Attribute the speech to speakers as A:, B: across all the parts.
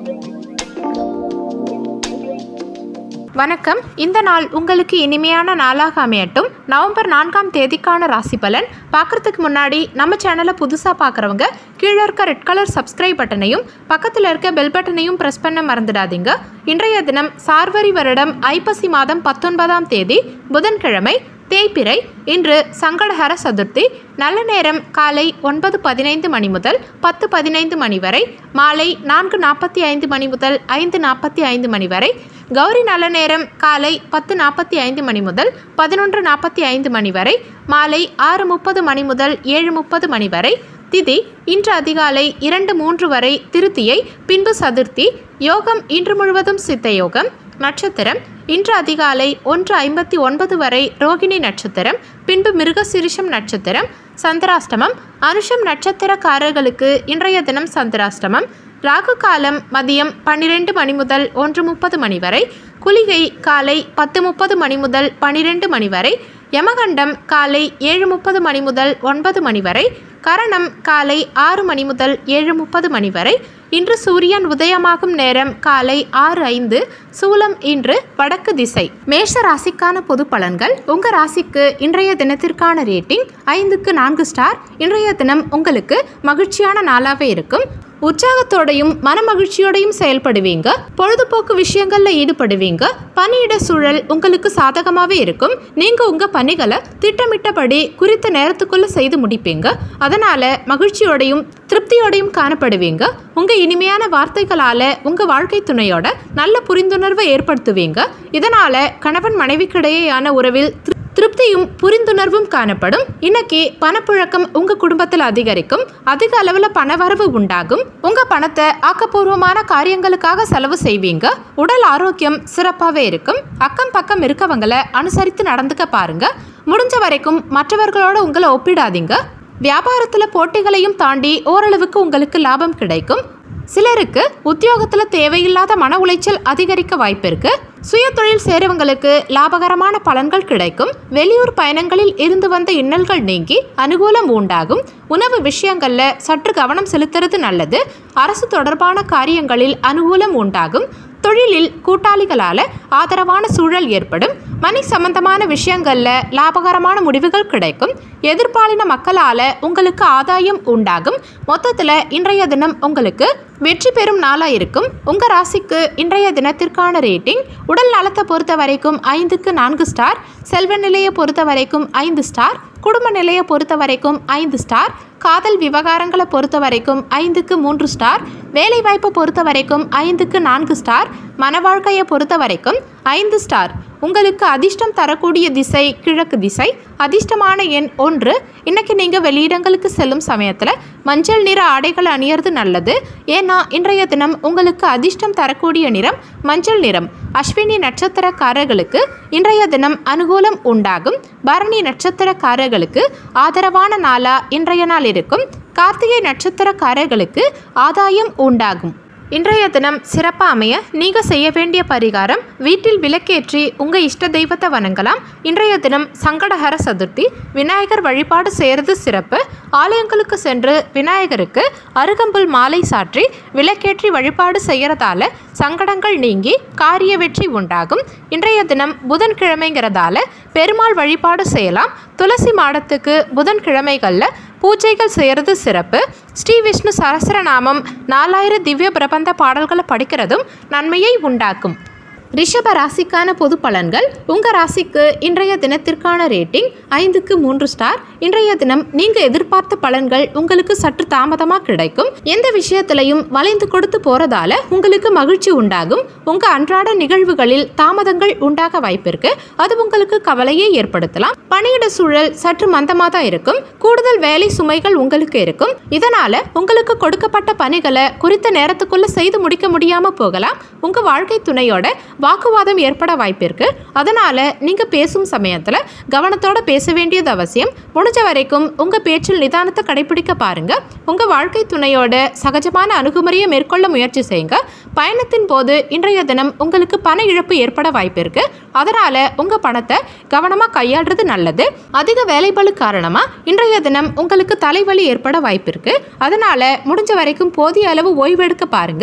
A: வணக்கம் இந்த நாள் உங்களுக்கு இனிமையான நாளாக அமையட்டும் நவம்பர் நான்காம் தேதிக்கான ராசி பலன் பார்க்கறதுக்கு முன்னாடி நம்ம சேனலை புதுசாக பார்க்குறவங்க கீழே இருக்க ரெட் கலர் சப்ஸ்கிரைப் பட்டனையும் பக்கத்தில் இருக்க பெல் பட்டனையும் ப்ரெஸ் பண்ண மறந்துடாதீங்க இன்றைய தினம் சார்வரி வருடம் ஐப்பசி மாதம் பத்தொன்பதாம் தேதி புதன்கிழமை தேய்பிறை இன்று சங்கடஹர சதுர்த்தி நல்ல நேரம் காலை ஒன்பது பதினைந்து மணி முதல் பத்து பதினைந்து மணி வரை மாலை நான்கு நாற்பத்தி ஐந்து மணி முதல் ஐந்து நாற்பத்தி ஐந்து மணி வரை கௌரி நல்ல நேரம் காலை பத்து நாற்பத்தி ஐந்து மணி முதல் பதினொன்று நாற்பத்தி ஐந்து மணி வரை மாலை ஆறு முப்பது மணி முதல் ஏழு முப்பது மணி வரை திதி இன்று அதிகாலை இரண்டு மூன்று வரை திருத்தியை பின்பு சதுர்த்தி யோகம் இன்று முழுவதும் சித்த யோகம் நட்சத்திரம் இன்று அதிகாலை ஒன்று ஐம்பத்தி ஒன்பது வரை ரோகிணி நட்சத்திரம் பின்பு மிருகசிரிஷம் நட்சத்திரம் சந்திராஷ்டமம் அனுஷம் நட்சத்திரக்காரர்களுக்கு இன்றைய தினம் சந்திராஷ்டமம் ராகு காலம் மதியம் பன்னிரெண்டு மணி முதல் ஒன்று முப்பது மணி வரை குளிகை காலை பத்து முப்பது மணி முதல் பன்னிரெண்டு மணி வரை யமகண்டம் காலை ஏழு முப்பது மணி முதல் ஒன்பது மணி வரை கரணம் காலை ஆறு மணி முதல் ஏழு முப்பது மணி வரை இன்று சூரியன் உதயமாகும் நேரம் காலை ஆறு ஐந்து சூலம் இன்று வடக்கு திசை மேஷ ராசிக்கான பொது பலன்கள் உங்க ராசிக்கு இன்றைய தினத்திற்கான ரேட்டிங் ஐந்துக்கு நான்கு ஸ்டார் இன்றைய தினம் உங்களுக்கு மகிழ்ச்சியான நாளாவே இருக்கும் உற்சாகத்தோடையும் மனமகிழ்ச்சியோடையும் செயல்படுவீங்க பொழுதுபோக்கு விஷயங்கள்ல ஈடுபடுவீங்க பணியிட சூழல் உங்களுக்கு சாதகமாகவே இருக்கும் நீங்க உங்க பணிகளை திட்டமிட்டபடி குறித்த நேரத்துக்குள்ள செய்து முடிப்பீங்க அதனால மகிழ்ச்சியோடையும் திருப்தியோடையும் காணப்படுவீங்க உங்க இனிமையான வார்த்தைகளால உங்க வாழ்க்கை துணையோட நல்ல புரிந்துணர்வை ஏற்படுத்துவீங்க இதனால கணவன் மனைவிக்கிடையேயான உறவில் திரு- திருப்தியும் புரிந்துணர்வும் காணப்படும் இன்னைக்கு பணப்புழக்கம் உங்க குடும்பத்தில் அதிகரிக்கும் அதிக அளவில் பணவரவு உண்டாகும் உங்க பணத்தை ஆக்கப்பூர்வமான காரியங்களுக்காக செலவு செய்வீங்க உடல் ஆரோக்கியம் சிறப்பாகவே இருக்கும் அக்கம் பக்கம் இருக்கவங்கள அனுசரித்து நடந்துக்க பாருங்க முடிஞ்ச வரைக்கும் மற்றவர்களோட உங்களை ஒப்பிடாதீங்க வியாபாரத்தில் போட்டிகளையும் தாண்டி ஓரளவுக்கு உங்களுக்கு லாபம் கிடைக்கும் சிலருக்கு உத்தியோகத்தில் தேவையில்லாத மன உளைச்சல் அதிகரிக்க வாய்ப்பு இருக்கு சுய தொழில் சேரவங்களுக்கு லாபகரமான பலன்கள் கிடைக்கும் வெளியூர் பயணங்களில் இருந்து வந்த இன்னல்கள் நீங்கி அனுகூலம் உண்டாகும் உணவு விஷயங்கள்ல சற்று கவனம் செலுத்துறது நல்லது அரசு தொடர்பான காரியங்களில் அனுகூலம் உண்டாகும் தொழிலில் கூட்டாளிகளால ஆதரவான சூழல் ஏற்படும் மணி சம்பந்தமான விஷயங்கள்ல லாபகரமான முடிவுகள் கிடைக்கும் எதிர்பாலின மக்களால உங்களுக்கு ஆதாயம் உண்டாகும் மொத்தத்துல இன்றைய தினம் உங்களுக்கு வெற்றி பெறும் நாளா இருக்கும் உங்க ராசிக்கு இன்றைய தினத்திற்கான ரேட்டிங் உடல் நலத்தை பொறுத்த வரைக்கும் ஐந்துக்கு நான்கு ஸ்டார் செல்வ நிலையை பொறுத்த வரைக்கும் ஐந்து ஸ்டார் குடும்ப நிலையை பொறுத்த வரைக்கும் ஐந்து ஸ்டார் காதல் விவகாரங்களை பொறுத்த வரைக்கும் ஐந்துக்கு மூன்று ஸ்டார் வேலைவாய்ப்பை பொறுத்த வரைக்கும் ஐந்துக்கு நான்கு ஸ்டார் மன வாழ்க்கையை பொறுத்த வரைக்கும் ஐந்து ஸ்டார் உங்களுக்கு அதிர்ஷ்டம் தரக்கூடிய திசை கிழக்கு திசை அதிர்ஷ்டமான எண் ஒன்று இன்னைக்கு நீங்கள் வெளியிடங்களுக்கு செல்லும் சமயத்தில் மஞ்சள் நிற ஆடைகள் அணியறது நல்லது ஏன்னா இன்றைய தினம் உங்களுக்கு அதிர்ஷ்டம் தரக்கூடிய நிறம் மஞ்சள் நிறம் அஸ்வினி நட்சத்திரக்காரர்களுக்கு இன்றைய தினம் அனுகூலம் உண்டாகும் பரணி நட்சத்திரக்காரர்களுக்கு ஆதரவான நாளா இன்றைய நாள் இருக்கும் கார்த்திகை நட்சத்திரக்காரர்களுக்கு ஆதாயம் உண்டாகும் இன்றைய தினம் சிறப்பாக அமைய நீங்கள் செய்ய வேண்டிய பரிகாரம் வீட்டில் விளக்கேற்றி உங்கள் இஷ்ட தெய்வத்தை வணங்கலாம் இன்றைய தினம் சங்கடஹர சதுர்த்தி விநாயகர் வழிபாடு செய்கிறது சிறப்பு ஆலயங்களுக்கு சென்று விநாயகருக்கு அருகம்புல் மாலை சாற்றி விளக்கேற்றி வழிபாடு செய்யறதால சங்கடங்கள் நீங்கி காரிய வெற்றி உண்டாகும் இன்றைய தினம் புதன்கிழமைங்கிறதால பெருமாள் வழிபாடு செய்யலாம் துளசி மாடத்துக்கு புதன்கிழமைகளில் பூஜைகள் செய்கிறது சிறப்பு ஸ்ரீ விஷ்ணு சஹஸ்ரநாமம் நாலாயிரம் திவ்ய பிரபந்த பாடல்களை படிக்கிறதும் நன்மையை உண்டாக்கும் ரிஷப ராசிக்கான பொது பலன்கள் உங்கள் ராசிக்கு இன்றைய தினத்திற்கான ரேட்டிங் ஐந்துக்கு மூன்று ஸ்டார் இன்றைய தினம் நீங்கள் எதிர்பார்த்த பலன்கள் உங்களுக்கு சற்று தாமதமாக கிடைக்கும் எந்த விஷயத்திலையும் வளைந்து கொடுத்து போறதால உங்களுக்கு மகிழ்ச்சி உண்டாகும் உங்கள் அன்றாட நிகழ்வுகளில் தாமதங்கள் உண்டாக வாய்ப்பிருக்கு அது உங்களுக்கு கவலையை ஏற்படுத்தலாம் பணியிட சூழல் சற்று மந்தமாக தான் இருக்கும் கூடுதல் வேலை சுமைகள் உங்களுக்கு இருக்கும் இதனால உங்களுக்கு கொடுக்கப்பட்ட பணிகளை குறித்த நேரத்துக்குள்ள செய்து முடிக்க முடியாம போகலாம் உங்க வாழ்க்கை துணையோட வாக்குவாதம் ஏற்பட வாய்ப்பிருக்கு அதனால நீங்க பேசும் சமயத்துல கவனத்தோட பேச வேண்டியது அவசியம் முடிஞ்ச வரைக்கும் உங்க பேச்சில் நிதானத்தை கடைபிடிக்க பாருங்க உங்க வாழ்க்கை துணையோட சகஜமான அணுகுமுறையை மேற்கொள்ள முயற்சி செய்யுங்க பயணத்தின் போது இன்றைய தினம் உங்களுக்கு பண இழப்பு ஏற்பட வாய்ப்பிருக்கு அதனால உங்க பணத்தை கவனமா கையாளுறது நல்லது அதிக வேலைபளு காரணமா இன்றைய தினம் உங்களுக்கு தலைவலி ஏற்பட வாய்ப்பிருக்கு அதனால முடிஞ்ச வரைக்கும் போதிய அளவு ஓய்வெடுக்க பாருங்க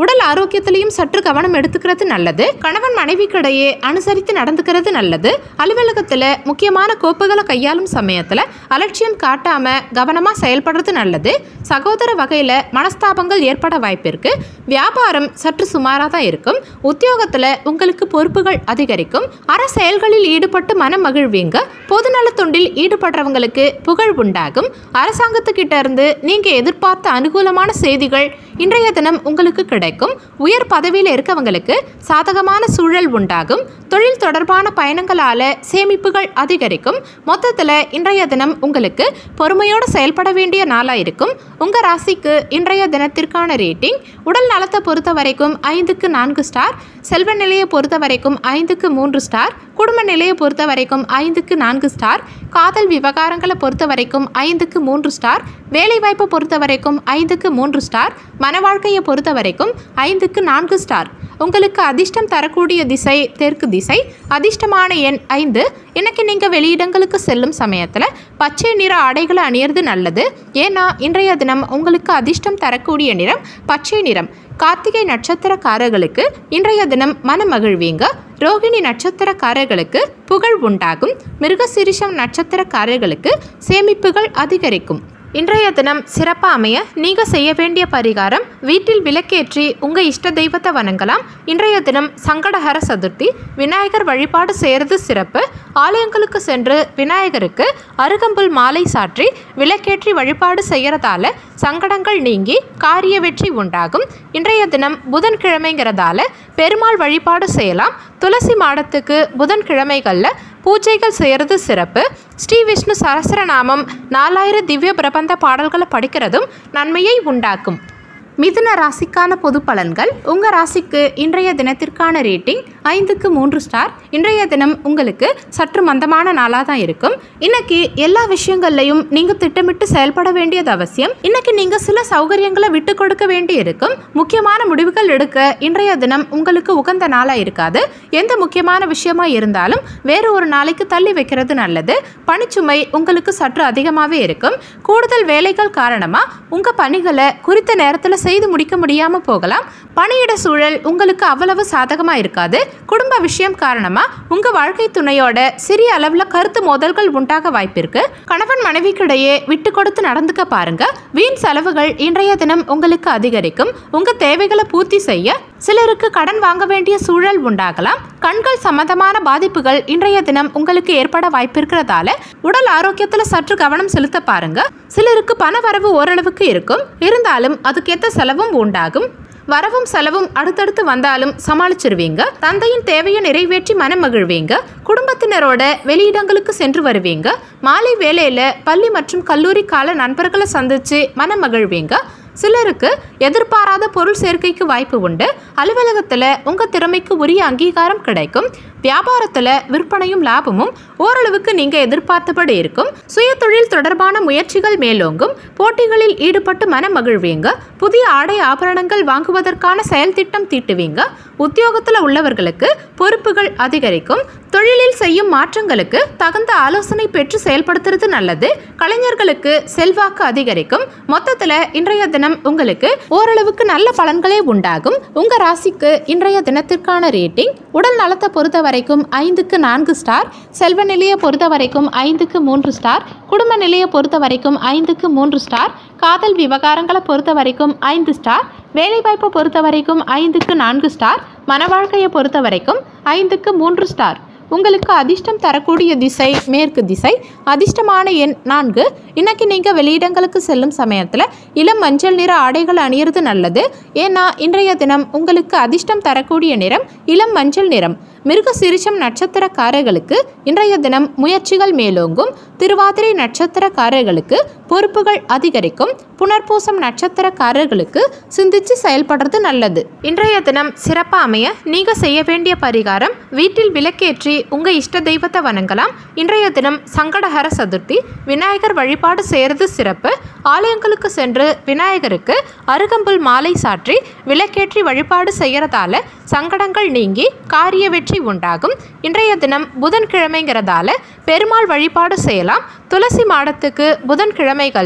A: உடல் ஆரோக்கியத்திலையும் சற்று கவனம் எடுத்துக்கிறது நல்லது கணவன் மனைவிக்கிடையே அனுசரித்து நடந்துக்கிறது நல்லது அலுவலகத்தில் முக்கியமான கோப்புகளை கையாளும் சமயத்தில் அலட்சியம் காட்டாம கவனமாக செயல்படுறது நல்லது சகோதர வகையில் மனஸ்தாபங்கள் ஏற்பட வாய்ப்பிருக்கு வியாபாரம் சற்று சுமாராக தான் இருக்கும் உத்தியோகத்தில் உங்களுக்கு பொறுப்புகள் அதிகரிக்கும் அற செயல்களில் ஈடுபட்டு மனம் மகிழ்வீங்க பொதுநலத் தொண்டில் ஈடுபடுறவங்களுக்கு புகழ் உண்டாகும் அரசாங்கத்துக்கிட்ட இருந்து நீங்க எதிர்பார்த்த அனுகூலமான செய்திகள் இன்றைய தினம் உங்களுக்கு கிடைக்கும் உயர் பதவியில் இருக்கவங்களுக்கு சாதகமான சூழல் உண்டாகும் தொழில் தொடர்பான பயணங்களால சேமிப்புகள் அதிகரிக்கும் மொத்தத்தில் இன்றைய தினம் உங்களுக்கு பொறுமையோடு செயல்பட வேண்டிய நாளாக இருக்கும் உங்க ராசிக்கு இன்றைய தினத்திற்கான ரேட்டிங் உடல் நலத்தை பொறுத்த வரைக்கும் ஐந்துக்கு நான்கு ஸ்டார் செல்வ நிலையை பொறுத்த வரைக்கும் ஐந்துக்கு மூன்று ஸ்டார் குடும்ப நிலையை பொறுத்த வரைக்கும் ஐந்துக்கு நான்கு ஸ்டார் காதல் விவகாரங்களை பொறுத்த வரைக்கும் ஐந்துக்கு மூன்று ஸ்டார் வேலைவாய்ப்பை பொறுத்த வரைக்கும் ஐந்துக்கு மூன்று ஸ்டார் மன வாழ்க்கையை பொறுத்த வரைக்கும் ஐந்துக்கு நான்கு ஸ்டார் உங்களுக்கு அதிர்ஷ்டம் தரக்கூடிய திசை தெற்கு திசை அதிர்ஷ்டமான எண் ஐந்து இன்னைக்கு நீங்கள் வெளியிடங்களுக்கு செல்லும் சமயத்தில் பச்சை நிற ஆடைகளை அணியறது நல்லது ஏன்னா இன்றைய தினம் உங்களுக்கு அதிர்ஷ்டம் தரக்கூடிய நிறம் பச்சை நிறம் கார்த்திகை நட்சத்திரக்காரர்களுக்கு இன்றைய தினம் மன மகிழ்வீங்க ரோகிணி நட்சத்திரக்காரர்களுக்கு புகழ் உண்டாகும் மிருகசிரிஷம் நட்சத்திரக்காரர்களுக்கு சேமிப்புகள் அதிகரிக்கும் இன்றைய தினம் சிறப்பாக அமைய நீங்கள் செய்ய வேண்டிய பரிகாரம் வீட்டில் விளக்கேற்றி உங்கள் இஷ்ட தெய்வத்தை வணங்கலாம் இன்றைய தினம் சங்கடஹர சதுர்த்தி விநாயகர் வழிபாடு செய்கிறது சிறப்பு ஆலயங்களுக்கு சென்று விநாயகருக்கு அருகம்புல் மாலை சாற்றி விளக்கேற்றி வழிபாடு செய்கிறதால சங்கடங்கள் நீங்கி காரிய வெற்றி உண்டாகும் இன்றைய தினம் புதன்கிழமைங்கிறதால பெருமாள் வழிபாடு செய்யலாம் துளசி மாடத்துக்கு புதன்கிழமைகளில் பூஜைகள் செய்கிறது சிறப்பு ஸ்ரீ விஷ்ணு சகஸ்ரநாமம் நாலாயிரம் திவ்ய பிரபந்த பாடல்களை படிக்கிறதும் நன்மையை உண்டாக்கும் மிதுன ராசிக்கான பொது பலன்கள் உங்கள் ராசிக்கு இன்றைய தினத்திற்கான ரேட்டிங் ஐந்துக்கு மூன்று ஸ்டார் இன்றைய தினம் உங்களுக்கு சற்று மந்தமான நாளாக தான் இருக்கும் இன்னைக்கு எல்லா விஷயங்கள்லையும் நீங்கள் திட்டமிட்டு செயல்பட வேண்டியது அவசியம் இன்னைக்கு நீங்கள் சில சௌகரியங்களை விட்டு கொடுக்க வேண்டி இருக்கும் முக்கியமான முடிவுகள் எடுக்க இன்றைய தினம் உங்களுக்கு உகந்த நாளாக இருக்காது எந்த முக்கியமான விஷயமா இருந்தாலும் வேறு ஒரு நாளைக்கு தள்ளி வைக்கிறது நல்லது பணிச்சுமை உங்களுக்கு சற்று அதிகமாகவே இருக்கும் கூடுதல் வேலைகள் காரணமாக உங்கள் பணிகளை குறித்த நேரத்தில் செய்து முடிக்க முடியாமல் போகலாம் பணியிட சூழல் உங்களுக்கு அவ்வளவு சாதகமாக இருக்காது குடும்ப விஷயம் காரணமாக உங்கள் வாழ்க்கை துணையோட சிறிய அளவில் கருத்து மோதல்கள் உண்டாக வாய்ப்பிருக்கு கணவன் மனைவிக்கிடையே விட்டு கொடுத்து நடந்துக்க பாருங்க வீண் செலவுகள் இன்றைய தினம் உங்களுக்கு அதிகரிக்கும் உங்கள் தேவைகளை பூர்த்தி செய்ய சிலருக்கு கடன் வாங்க வேண்டிய சூழல் உண்டாகலாம் கண்கள் சம்பந்தமான பாதிப்புகள் இன்றைய தினம் உங்களுக்கு ஏற்பட வாய்ப்பிருக்கிறதால உடல் ஆரோக்கியத்தில் சற்று கவனம் செலுத்த பாருங்க சிலருக்கு பண வரவு ஓரளவுக்கு இருக்கும் இருந்தாலும் அதுக்கேற்ற செலவும் உண்டாகும் வரவும் செலவும் அடுத்தடுத்து வந்தாலும் சமாளிச்சிருவீங்க தந்தையின் தேவையை நிறைவேற்றி மனம் மகிழ்வீங்க குடும்பத்தினரோட வெளியிடங்களுக்கு சென்று வருவீங்க மாலை வேளையில பள்ளி மற்றும் கல்லூரி கால நண்பர்களை சந்திச்சு மனம் மகிழ்வீங்க சிலருக்கு எதிர்பாராத பொருள் சேர்க்கைக்கு வாய்ப்பு உண்டு அலுவலகத்தில் உங்கள் திறமைக்கு உரிய அங்கீகாரம் கிடைக்கும் வியாபாரத்தில் விற்பனையும் லாபமும் ஓரளவுக்கு நீங்கள் எதிர்பார்த்தபடி இருக்கும் சுயதொழில் தொடர்பான முயற்சிகள் மேலோங்கும் போட்டிகளில் ஈடுபட்டு மன மகிழ்வீங்க புதிய ஆடை ஆபரணங்கள் வாங்குவதற்கான செயல் திட்டம் தீட்டுவீங்க உத்தியோகத்தில் உள்ளவர்களுக்கு பொறுப்புகள் அதிகரிக்கும் தொழிலில் செய்யும் மாற்றங்களுக்கு தகுந்த ஆலோசனை பெற்று செயல்படுத்துறது நல்லது கலைஞர்களுக்கு செல்வாக்கு அதிகரிக்கும் மொத்தத்தில் இன்றைய தினம் உங்களுக்கு ஓரளவுக்கு நல்ல பலன்களே உண்டாகும் உங்க ராசிக்கு இன்றைய தினத்திற்கான ரேட்டிங் உடல் நலத்தை பொறுத்த வரைக்கும் ஐந்துக்கு நான்கு ஸ்டார் செல்வ நிலையை பொறுத்த வரைக்கும் ஐந்துக்கு மூன்று ஸ்டார் குடும்ப நிலையை பொறுத்த வரைக்கும் ஐந்துக்கு மூன்று ஸ்டார் காதல் விவகாரங்களை பொறுத்த வரைக்கும் ஐந்து ஸ்டார் வேலைவாய்ப்பை பொறுத்த வரைக்கும் ஐந்துக்கு நான்கு ஸ்டார் மன வாழ்க்கையை பொறுத்த வரைக்கும் ஐந்துக்கு மூன்று ஸ்டார் உங்களுக்கு அதிர்ஷ்டம் தரக்கூடிய திசை மேற்கு திசை அதிர்ஷ்டமான எண் நான்கு இன்னைக்கு நீங்கள் வெளியிடங்களுக்கு செல்லும் சமயத்தில் இளம் மஞ்சள் நிற ஆடைகள் அணியிறது நல்லது ஏன்னா இன்றைய தினம் உங்களுக்கு அதிர்ஷ்டம் தரக்கூடிய நிறம் இளம் மஞ்சள் நிறம் மிருக சிரிஷம் நட்சத்திரக்காரர்களுக்கு இன்றைய தினம் முயற்சிகள் மேலோங்கும் திருவாதிரை நட்சத்திரக்காரர்களுக்கு பொறுப்புகள் அதிகரிக்கும் புனர்பூசம் நட்சத்திரக்காரர்களுக்கு சிந்திச்சு செயல்படுறது நல்லது இன்றைய தினம் சிறப்பாக அமைய நீங்கள் செய்ய வேண்டிய பரிகாரம் வீட்டில் விளக்கேற்றி உங்கள் இஷ்ட தெய்வத்தை வணங்கலாம் இன்றைய தினம் சங்கடஹர சதுர்த்தி விநாயகர் வழிபாடு செய்கிறது சிறப்பு ஆலயங்களுக்கு சென்று விநாயகருக்கு அருகம்புல் மாலை சாற்றி விளக்கேற்றி வழிபாடு செய்யறதால சங்கடங்கள் நீங்கி காரிய வெற்றி உண்டாகும் இன்றைய தினம் புதன்கிழமைங்கிறதால பெருமாள் வழிபாடு செய்யலாம் துளசி மாடத்துக்கு புதன்கிழமைகளில்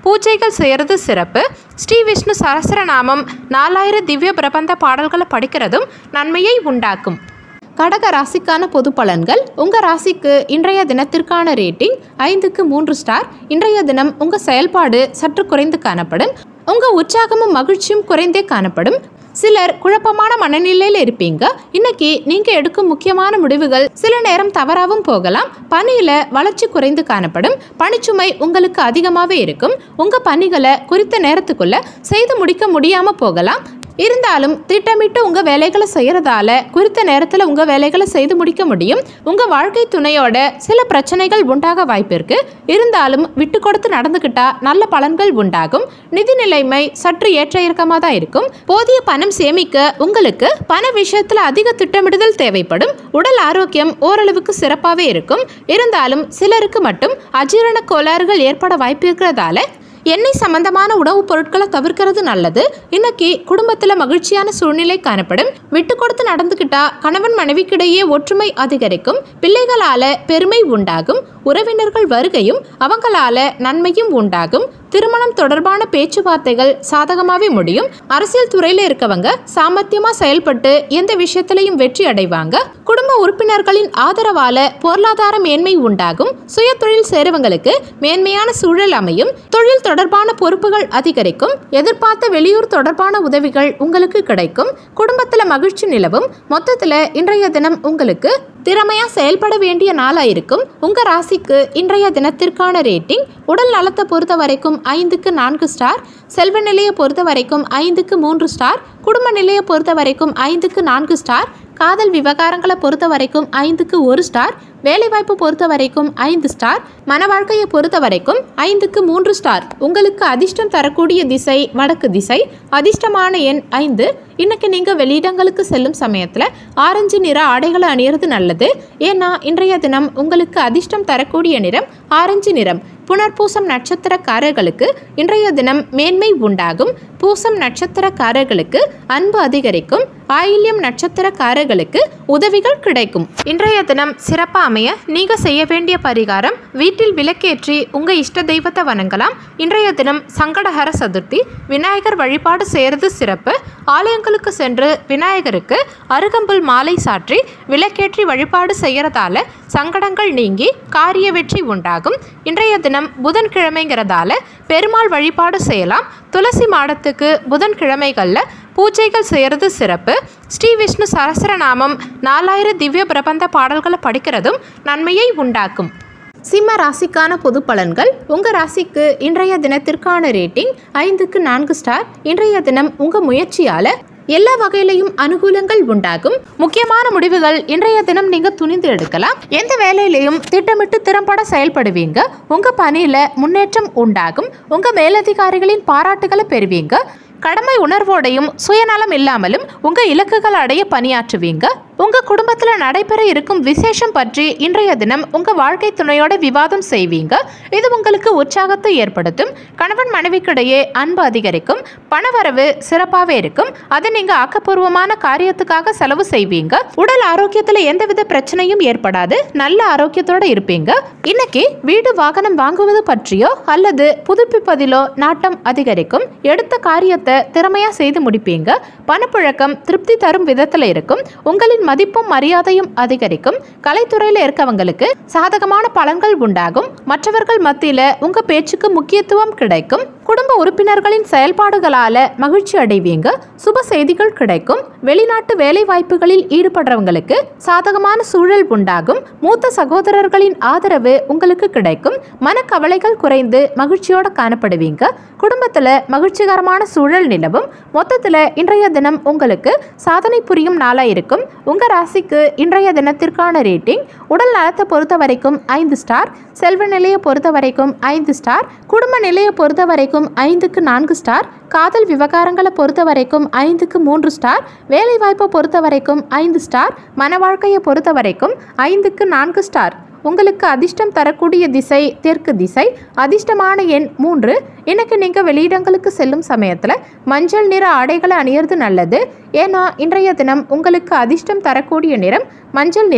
A: பூஜைகள் செய்கிறது சிறப்பு ஸ்ரீ விஷ்ணு சகஸ்ரநாமம் நாலாயிரம் திவ்ய பிரபந்த பாடல்களை படிக்கிறதும் நன்மையை உண்டாக்கும் கடக ராசிக்கான பொது பலன்கள் உங்கள் ராசிக்கு இன்றைய தினத்திற்கான ரேட்டிங் ஐந்துக்கு மூன்று ஸ்டார் இன்றைய தினம் உங்கள் செயல்பாடு சற்று குறைந்து காணப்படும் உங்கள் உற்சாகமும் மகிழ்ச்சியும் குறைந்தே காணப்படும் சிலர் குழப்பமான மனநிலையில் இருப்பீங்க இன்னைக்கு நீங்க எடுக்கும் முக்கியமான முடிவுகள் சில நேரம் தவறாகவும் போகலாம் பணியில வளர்ச்சி குறைந்து காணப்படும் பணிச்சுமை உங்களுக்கு அதிகமாகவே இருக்கும் உங்க பணிகளை குறித்த நேரத்துக்குள்ள செய்து முடிக்க முடியாம போகலாம் இருந்தாலும் திட்டமிட்டு உங்க வேலைகளை செய்யறதால குறித்த நேரத்தில் உங்க வேலைகளை செய்து முடிக்க முடியும் உங்க வாழ்க்கை துணையோட சில பிரச்சனைகள் உண்டாக வாய்ப்பு இருக்கு இருந்தாலும் விட்டு கொடுத்து நடந்துக்கிட்டா நல்ல பலன்கள் உண்டாகும் நிதி நிலைமை சற்று ஏற்ற இறக்கமாக தான் இருக்கும் போதிய பணம் சேமிக்க உங்களுக்கு பண விஷயத்தில் அதிக திட்டமிடுதல் தேவைப்படும் உடல் ஆரோக்கியம் ஓரளவுக்கு சிறப்பாகவே இருக்கும் இருந்தாலும் சிலருக்கு மட்டும் அஜீரண கோளாறுகள் ஏற்பட வாய்ப்பு இருக்கிறதால எண்ணெய் சம்பந்தமான உணவுப் பொருட்களை தவிர்க்கிறது நல்லது இன்னைக்கு குடும்பத்தில் மகிழ்ச்சியான சூழ்நிலை காணப்படும் விட்டு கொடுத்து நடந்துக்கிட்டா கணவன் மனைவிக்கிடையே ஒற்றுமை அதிகரிக்கும் பிள்ளைகளால பெருமை உண்டாகும் உறவினர்கள் வருகையும் அவங்களால நன்மையும் உண்டாகும் திருமணம் தொடர்பான பேச்சுவார்த்தைகள் சாதகமாகவே முடியும் அரசியல் துறையில் இருக்கவங்க சாமர்த்தியமா செயல்பட்டு எந்த விஷயத்திலையும் வெற்றி அடைவாங்க குடும்ப உறுப்பினர்களின் ஆதரவால பொருளாதார மேன்மை உண்டாகும் சுய தொழில் சேருவங்களுக்கு மேன்மையான சூழல் அமையும் தொழில் தொடர்பான பொறுப்புகள் அதிகரிக்கும் எதிர்பார்த்த வெளியூர் தொடர்பான உதவிகள் உங்களுக்கு கிடைக்கும் குடும்பத்தில் மகிழ்ச்சி நிலவும் மொத்தத்தில் இன்றைய தினம் உங்களுக்கு திறமையா செயல்பட வேண்டிய நாளா இருக்கும் உங்க ராசிக்கு இன்றைய தினத்திற்கான ரேட்டிங் உடல் நலத்தை பொறுத்த வரைக்கும் ஐந்துக்கு நான்கு ஸ்டார் செல்வ நிலையை பொறுத்த வரைக்கும் ஐந்துக்கு மூன்று ஸ்டார் குடும்ப நிலையை பொறுத்த வரைக்கும் ஐந்துக்கு நான்கு ஸ்டார் காதல் விவகாரங்களை பொறுத்த வரைக்கும் ஐந்துக்கு ஒரு ஸ்டார் வேலைவாய்ப்பு பொறுத்த வரைக்கும் ஐந்து ஸ்டார் மன வாழ்க்கையை பொறுத்த வரைக்கும் ஐந்துக்கு மூன்று ஸ்டார் உங்களுக்கு அதிர்ஷ்டம் தரக்கூடிய திசை வடக்கு திசை அதிர்ஷ்டமான எண் ஐந்து இன்னைக்கு நீங்கள் வெளியிடங்களுக்கு செல்லும் சமயத்தில் ஆரஞ்சு நிற ஆடைகளை அணியிறது நல்லது ஏன்னா இன்றைய தினம் உங்களுக்கு அதிர்ஷ்டம் தரக்கூடிய நிறம் ஆரஞ்சு நிறம் புனர்பூசம் நட்சத்திரக்காரர்களுக்கு இன்றைய தினம் மேன்மை உண்டாகும் பூசம் நட்சத்திரக்காரர்களுக்கு அன்பு அதிகரிக்கும் ஆயில்யம் நட்சத்திரக்காரர்களுக்கு உதவிகள் கிடைக்கும் இன்றைய தினம் சிறப்பாக அமைய நீங்க செய்ய வேண்டிய பரிகாரம் வீட்டில் விளக்கேற்றி உங்க இஷ்ட தெய்வத்தை வணங்கலாம் இன்றைய தினம் சங்கடஹர சதுர்த்தி விநாயகர் வழிபாடு செய்யறது சிறப்பு ஆலயங்களுக்கு சென்று விநாயகருக்கு அருகம்புல் மாலை சாற்றி விளக்கேற்றி வழிபாடு செய்யறதால சங்கடங்கள் நீங்கி காரிய வெற்றி உண்டாகும் இன்றைய தினம் புதன்கிழமைங்கிறதால பெருமாள் வழிபாடு செய்யலாம் துளசி மாடத்துக்கு புதன்கிழமைகளில் பூஜைகள் செய்கிறது சிறப்பு ஸ்ரீ விஷ்ணு சகஸ்ரநாமம் நாலாயிரம் திவ்ய பிரபந்த பாடல்களை படிக்கிறதும் நன்மையை உண்டாக்கும் சிம்ம ராசிக்கான பொது பலன்கள் உங்கள் ராசிக்கு இன்றைய தினத்திற்கான ரேட்டிங் ஐந்துக்கு நான்கு ஸ்டார் இன்றைய தினம் உங்கள் முயற்சியால் எல்லா வகையிலையும் அனுகூலங்கள் உண்டாகும் முக்கியமான முடிவுகள் இன்றைய தினம் நீங்க துணிந்து எடுக்கலாம் எந்த வேலையிலையும் திட்டமிட்டு திறம்பட செயல்படுவீங்க உங்க பணியில முன்னேற்றம் உண்டாகும் உங்க மேலதிகாரிகளின் பாராட்டுகளை பெறுவீங்க கடமை உணர்வோடையும் சுயநலம் இல்லாமலும் உங்க இலக்குகள் அடைய பணியாற்றுவீங்க உங்க குடும்பத்துல நடைபெற இருக்கும் விசேஷம் பற்றி இன்றைய தினம் உங்க வாழ்க்கை துணையோட விவாதம் செய்வீங்க இது உங்களுக்கு உற்சாகத்தை ஏற்படுத்தும் கணவன் மனைவிக்கிடையே அன்பு அதிகரிக்கும் பணவரவு சிறப்பாகவே இருக்கும் அதை நீங்க ஆக்கப்பூர்வமான காரியத்துக்காக செலவு செய்வீங்க உடல் ஆரோக்கியத்துல எந்தவித பிரச்சனையும் ஏற்படாது நல்ல ஆரோக்கியத்தோட இருப்பீங்க இன்னைக்கு வீடு வாகனம் வாங்குவது பற்றியோ அல்லது புதுப்பிப்பதிலோ நாட்டம் அதிகரிக்கும் எடுத்த காரியத்தை திறமையா செய்து முடிப்பீங்க பணப்புழக்கம் திருப்தி தரும் விதத்துல இருக்கும் உங்களின் மதிப்பும் மரியாதையும் அதிகரிக்கும் கலைத்துறையில இருக்கவங்களுக்கு சாதகமான பலன்கள் உண்டாகும் மற்றவர்கள் மத்தியில உங்க பேச்சுக்கு முக்கியத்துவம் கிடைக்கும் குடும்ப உறுப்பினர்களின் செயல்பாடுகளால மகிழ்ச்சி அடைவீங்க சுப செய்திகள் கிடைக்கும் வெளிநாட்டு வேலை வாய்ப்புகளில் ஈடுபடுறவங்களுக்கு சாதகமான சூழல் உண்டாகும் மூத்த சகோதரர்களின் ஆதரவு உங்களுக்கு கிடைக்கும் மனக்கவலைகள் குறைந்து மகிழ்ச்சியோட காணப்படுவீங்க குடும்பத்துல மகிழ்ச்சிகரமான சூழல் நிலவும் மொத்தத்துல இன்றைய தினம் உங்களுக்கு சாதனை புரியும் நாளா இருக்கும் உங்க ராசிக்கு இன்றைய தினத்திற்கான ரேட்டிங் உடல் நலத்தை பொறுத்த வரைக்கும் ஐந்து ஸ்டார் செல்வ நிலையை பொறுத்த வரைக்கும் ஐந்து ஸ்டார் குடும்ப நிலையை பொறுத்த வரைக்கும் ஐந்துக்கு நான்கு ஸ்டார் காதல் விவகாரங்களை பொறுத்த வரைக்கும் ஐந்துக்கு மூன்று ஸ்டார் வேலை வாய்ப்பை பொறுத்த வரைக்கும் ஐந்து ஸ்டார் மன வாழ்க்கையை பொறுத்த வரைக்கும் ஐந்துக்கு நான்கு ஸ்டார் உங்களுக்கு அதிர்ஷ்டம் தரக்கூடிய திசை தெற்கு திசை அதிர்ஷ்டமான எண் மூன்று இன்னைக்கு நீங்கள் வெளியிடங்களுக்கு செல்லும் சமயத்தில் மஞ்சள் நிற ஆடைகளை அணியறது நல்லது ஏன்னா இன்றைய தினம் உங்களுக்கு அதிர்ஷ்டம் தரக்கூடிய நிறம் மஞ்சள் நிறம்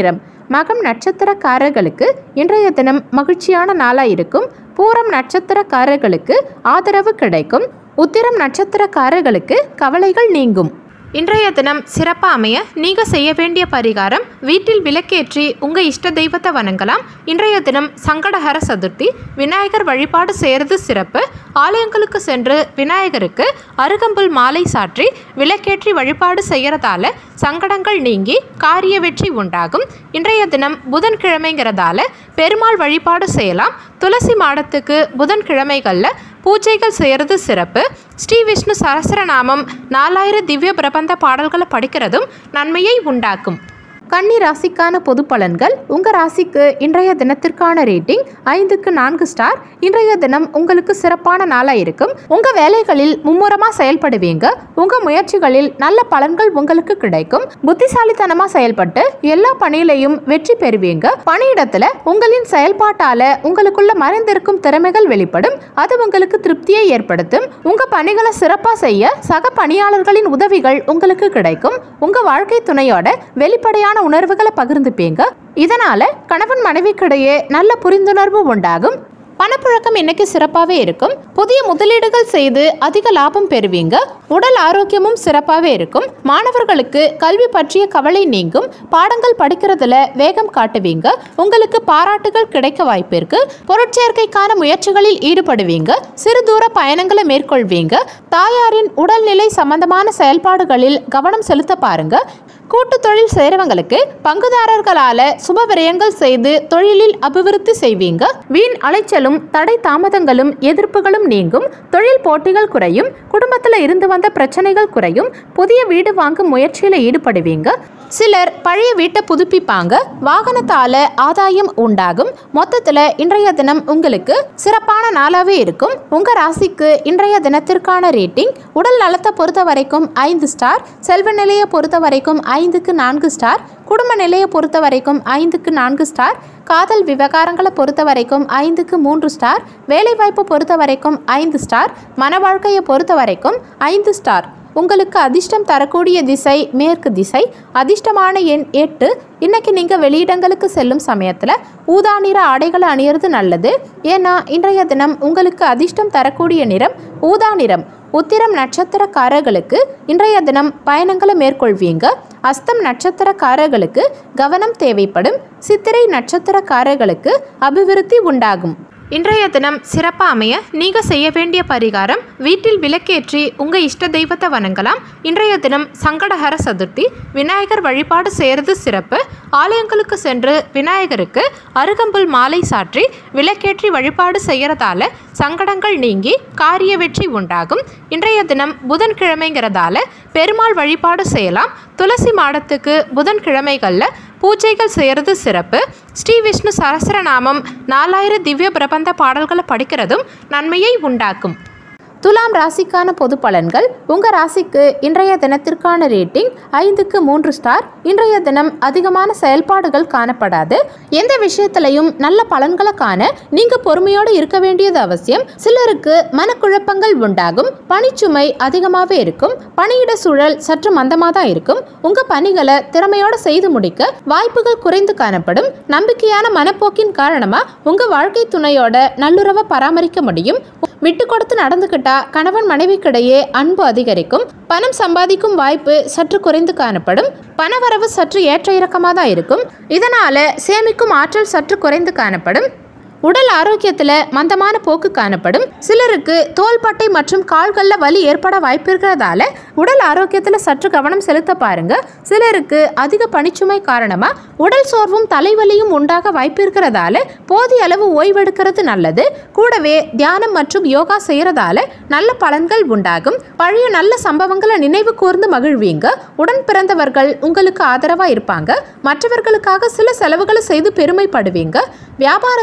A: மகம் நட்சத்திரக்காரர்களுக்கு இன்றைய தினம் மகிழ்ச்சியான நாளாக இருக்கும் பூரம் நட்சத்திரக்காரர்களுக்கு ஆதரவு கிடைக்கும் உத்திரம் நட்சத்திரக்காரர்களுக்கு கவலைகள் நீங்கும் இன்றைய தினம் சிறப்பாக அமைய நீங்கள் செய்ய வேண்டிய பரிகாரம் வீட்டில் விளக்கேற்றி உங்கள் இஷ்ட தெய்வத்தை வணங்கலாம் இன்றைய தினம் சங்கடஹர சதுர்த்தி விநாயகர் வழிபாடு செய்கிறது சிறப்பு ஆலயங்களுக்கு சென்று விநாயகருக்கு அருகம்புல் மாலை சாற்றி விளக்கேற்றி வழிபாடு செய்கிறதால சங்கடங்கள் நீங்கி காரிய வெற்றி உண்டாகும் இன்றைய தினம் புதன்கிழமைங்கிறதால பெருமாள் வழிபாடு செய்யலாம் துளசி மாடத்துக்கு புதன்கிழமைகளில் பூஜைகள் செய்கிறது சிறப்பு ஸ்ரீ விஷ்ணு சகஸ்ரநாமம் நாலாயிரம் திவ்ய பிரபந்த பாடல்களை படிக்கிறதும் நன்மையை உண்டாக்கும் கன்னி ராசிக்கான பொது பலன்கள் உங்கள் ராசிக்கு இன்றைய தினத்திற்கான ரேட்டிங் ஐந்துக்கு நான்கு ஸ்டார் இன்றைய தினம் உங்களுக்கு சிறப்பான நாளாக இருக்கும் உங்கள் வேலைகளில் மும்முரமாக செயல்படுவீங்க உங்கள் முயற்சிகளில் நல்ல பலன்கள் உங்களுக்கு கிடைக்கும் புத்திசாலித்தனமாக செயல்பட்டு எல்லா பணியிலையும் வெற்றி பெறுவீங்க பணியிடத்தில் உங்களின் செயல்பாட்டால் உங்களுக்குள்ள மறைந்திருக்கும் திறமைகள் வெளிப்படும் அது உங்களுக்கு திருப்தியை ஏற்படுத்தும் உங்கள் பணிகளை சிறப்பாக செய்ய சக பணியாளர்களின் உதவிகள் உங்களுக்கு கிடைக்கும் உங்கள் வாழ்க்கை துணையோட வெளிப்படையான உணர்வுகளை பகிர்ந்துப்பீங்க இதனால கணவன் மனைவிக்கிடையே நல்ல புரிந்துணர்வு உண்டாகும் பணப்புழக்கம் இன்னைக்கு சிறப்பாகவே இருக்கும் புதிய முதலீடுகள் செய்து அதிக லாபம் பெறுவீங்க உடல் ஆரோக்கியமும் சிறப்பாகவே இருக்கும் மாணவர்களுக்கு கல்வி பற்றிய கவலை நீங்கும் பாடங்கள் படிக்கிறதுல வேகம் காட்டுவீங்க உங்களுக்கு பாராட்டுகள் கிடைக்க வாய்ப்பு இருக்கு பொருட்சேர்க்கைக்கான முயற்சிகளில் ஈடுபடுவீங்க சிறு தூர பயணங்களை மேற்கொள்வீங்க தாயாரின் உடல்நிலை சம்பந்தமான செயல்பாடுகளில் கவனம் செலுத்த பாருங்க கூட்டு தொழில் செய்கிறவங்களுக்கு பங்குதாரர்களால சுப விரயங்கள் செய்து தொழிலில் அபிவிருத்தி செய்வீங்க வீண் அலைச்சலும் தடை தாமதங்களும் எதிர்ப்புகளும் நீங்கும் தொழில் போட்டிகள் குறையும் குடும்பத்தில் இருந்து வந்த பிரச்சனைகள் குறையும் புதிய வீடு வாங்கும் முயற்சியில் ஈடுபடுவீங்க சிலர் பழைய வீட்டை புதுப்பிப்பாங்க வாகனத்தால ஆதாயம் உண்டாகும் மொத்தத்தில் இன்றைய தினம் உங்களுக்கு சிறப்பான நாளாகவே இருக்கும் உங்கள் ராசிக்கு இன்றைய தினத்திற்கான ரேட்டிங் உடல் நலத்தை பொறுத்த வரைக்கும் ஐந்து ஸ்டார் செல்வ நிலையை பொறுத்த வரைக்கும் ஐந்துக்கு நான்கு ஸ்டார் குடும்ப நிலையை பொறுத்த வரைக்கும் ஐந்துக்கு நான்கு ஸ்டார் காதல் விவகாரங்களை பொறுத்த வரைக்கும் ஐந்துக்கு மூன்று ஸ்டார் வேலைவாய்ப்பு பொறுத்த வரைக்கும் ஐந்து ஸ்டார் மன வாழ்க்கையை பொறுத்த வரைக்கும் ஐந்து ஸ்டார் உங்களுக்கு அதிர்ஷ்டம் தரக்கூடிய திசை மேற்கு திசை அதிர்ஷ்டமான எண் எட்டு இன்னைக்கு நீங்கள் வெளியிடங்களுக்கு செல்லும் சமயத்தில் ஊதா நிற ஆடைகளை அணியிறது நல்லது ஏன்னா இன்றைய தினம் உங்களுக்கு அதிர்ஷ்டம் தரக்கூடிய நிறம் ஊதா நிறம் உத்திரம் நட்சத்திரக்காரர்களுக்கு இன்றைய தினம் பயணங்களை மேற்கொள்வீங்க அஸ்தம் நட்சத்திரக்காரர்களுக்கு கவனம் தேவைப்படும் சித்திரை நட்சத்திரக்காரர்களுக்கு அபிவிருத்தி உண்டாகும் இன்றைய தினம் சிறப்பாக அமைய நீங்கள் செய்ய வேண்டிய பரிகாரம் வீட்டில் விளக்கேற்றி உங்கள் இஷ்ட தெய்வத்தை வணங்கலாம் இன்றைய தினம் சங்கடஹர சதுர்த்தி விநாயகர் வழிபாடு செய்கிறது சிறப்பு ஆலயங்களுக்கு சென்று விநாயகருக்கு அருகம்புல் மாலை சாற்றி விளக்கேற்றி வழிபாடு செய்கிறதால சங்கடங்கள் நீங்கி காரிய வெற்றி உண்டாகும் இன்றைய தினம் புதன்கிழமைங்கிறதால பெருமாள் வழிபாடு செய்யலாம் துளசி மாடத்துக்கு புதன்கிழமைகளில் பூஜைகள் செய்கிறது சிறப்பு ஸ்ரீ விஷ்ணு சகஸ்ரநாமம் நாலாயிரம் திவ்ய பிரபந்த பாடல்களை படிக்கிறதும் நன்மையை உண்டாக்கும் துலாம் ராசிக்கான பொது பலன்கள் உங்கள் ராசிக்கு இன்றைய தினத்திற்கான ரேட்டிங் ஐந்துக்கு மூன்று ஸ்டார் இன்றைய தினம் அதிகமான செயல்பாடுகள் காணப்படாது எந்த விஷயத்திலையும் நல்ல பலன்களை காண நீங்கள் பொறுமையோடு இருக்க வேண்டியது அவசியம் சிலருக்கு மனக்குழப்பங்கள் உண்டாகும் பணிச்சுமை அதிகமாகவே இருக்கும் பணியிட சூழல் சற்று மந்தமாக தான் இருக்கும் உங்கள் பணிகளை திறமையோடு செய்து முடிக்க வாய்ப்புகள் குறைந்து காணப்படும் நம்பிக்கையான மனப்போக்கின் காரணமாக உங்கள் வாழ்க்கை துணையோட நல்லுறவை பராமரிக்க முடியும் விட்டு கொடுத்து நடந்துக்கிட்டா கணவன் மனைவிக்கிடையே அன்பு அதிகரிக்கும் பணம் சம்பாதிக்கும் வாய்ப்பு சற்று குறைந்து காணப்படும் பணவரவு சற்று ஏற்ற இறக்கமாக தான் இருக்கும் இதனால சேமிக்கும் ஆற்றல் சற்று குறைந்து காணப்படும் உடல் ஆரோக்கியத்தில் மந்தமான போக்கு காணப்படும் சிலருக்கு தோள்பட்டை மற்றும் கால்களில் வலி ஏற்பட வாய்ப்பு இருக்கிறதால உடல் ஆரோக்கியத்தில் சற்று கவனம் செலுத்த பாருங்க சிலருக்கு அதிக பணிச்சுமை காரணமாக உடல் சோர்வும் தலைவலியும் உண்டாக வாய்ப்பு இருக்கிறதால போதிய அளவு ஓய்வெடுக்கிறது நல்லது கூடவே தியானம் மற்றும் யோகா செய்கிறதால நல்ல பலன்கள் உண்டாகும் பழைய நல்ல சம்பவங்களை நினைவு கூர்ந்து மகிழ்வீங்க உடன் பிறந்தவர்கள் உங்களுக்கு ஆதரவாக இருப்பாங்க மற்றவர்களுக்காக சில செலவுகளை செய்து பெருமைப்படுவீங்க வியாபாரத்தில்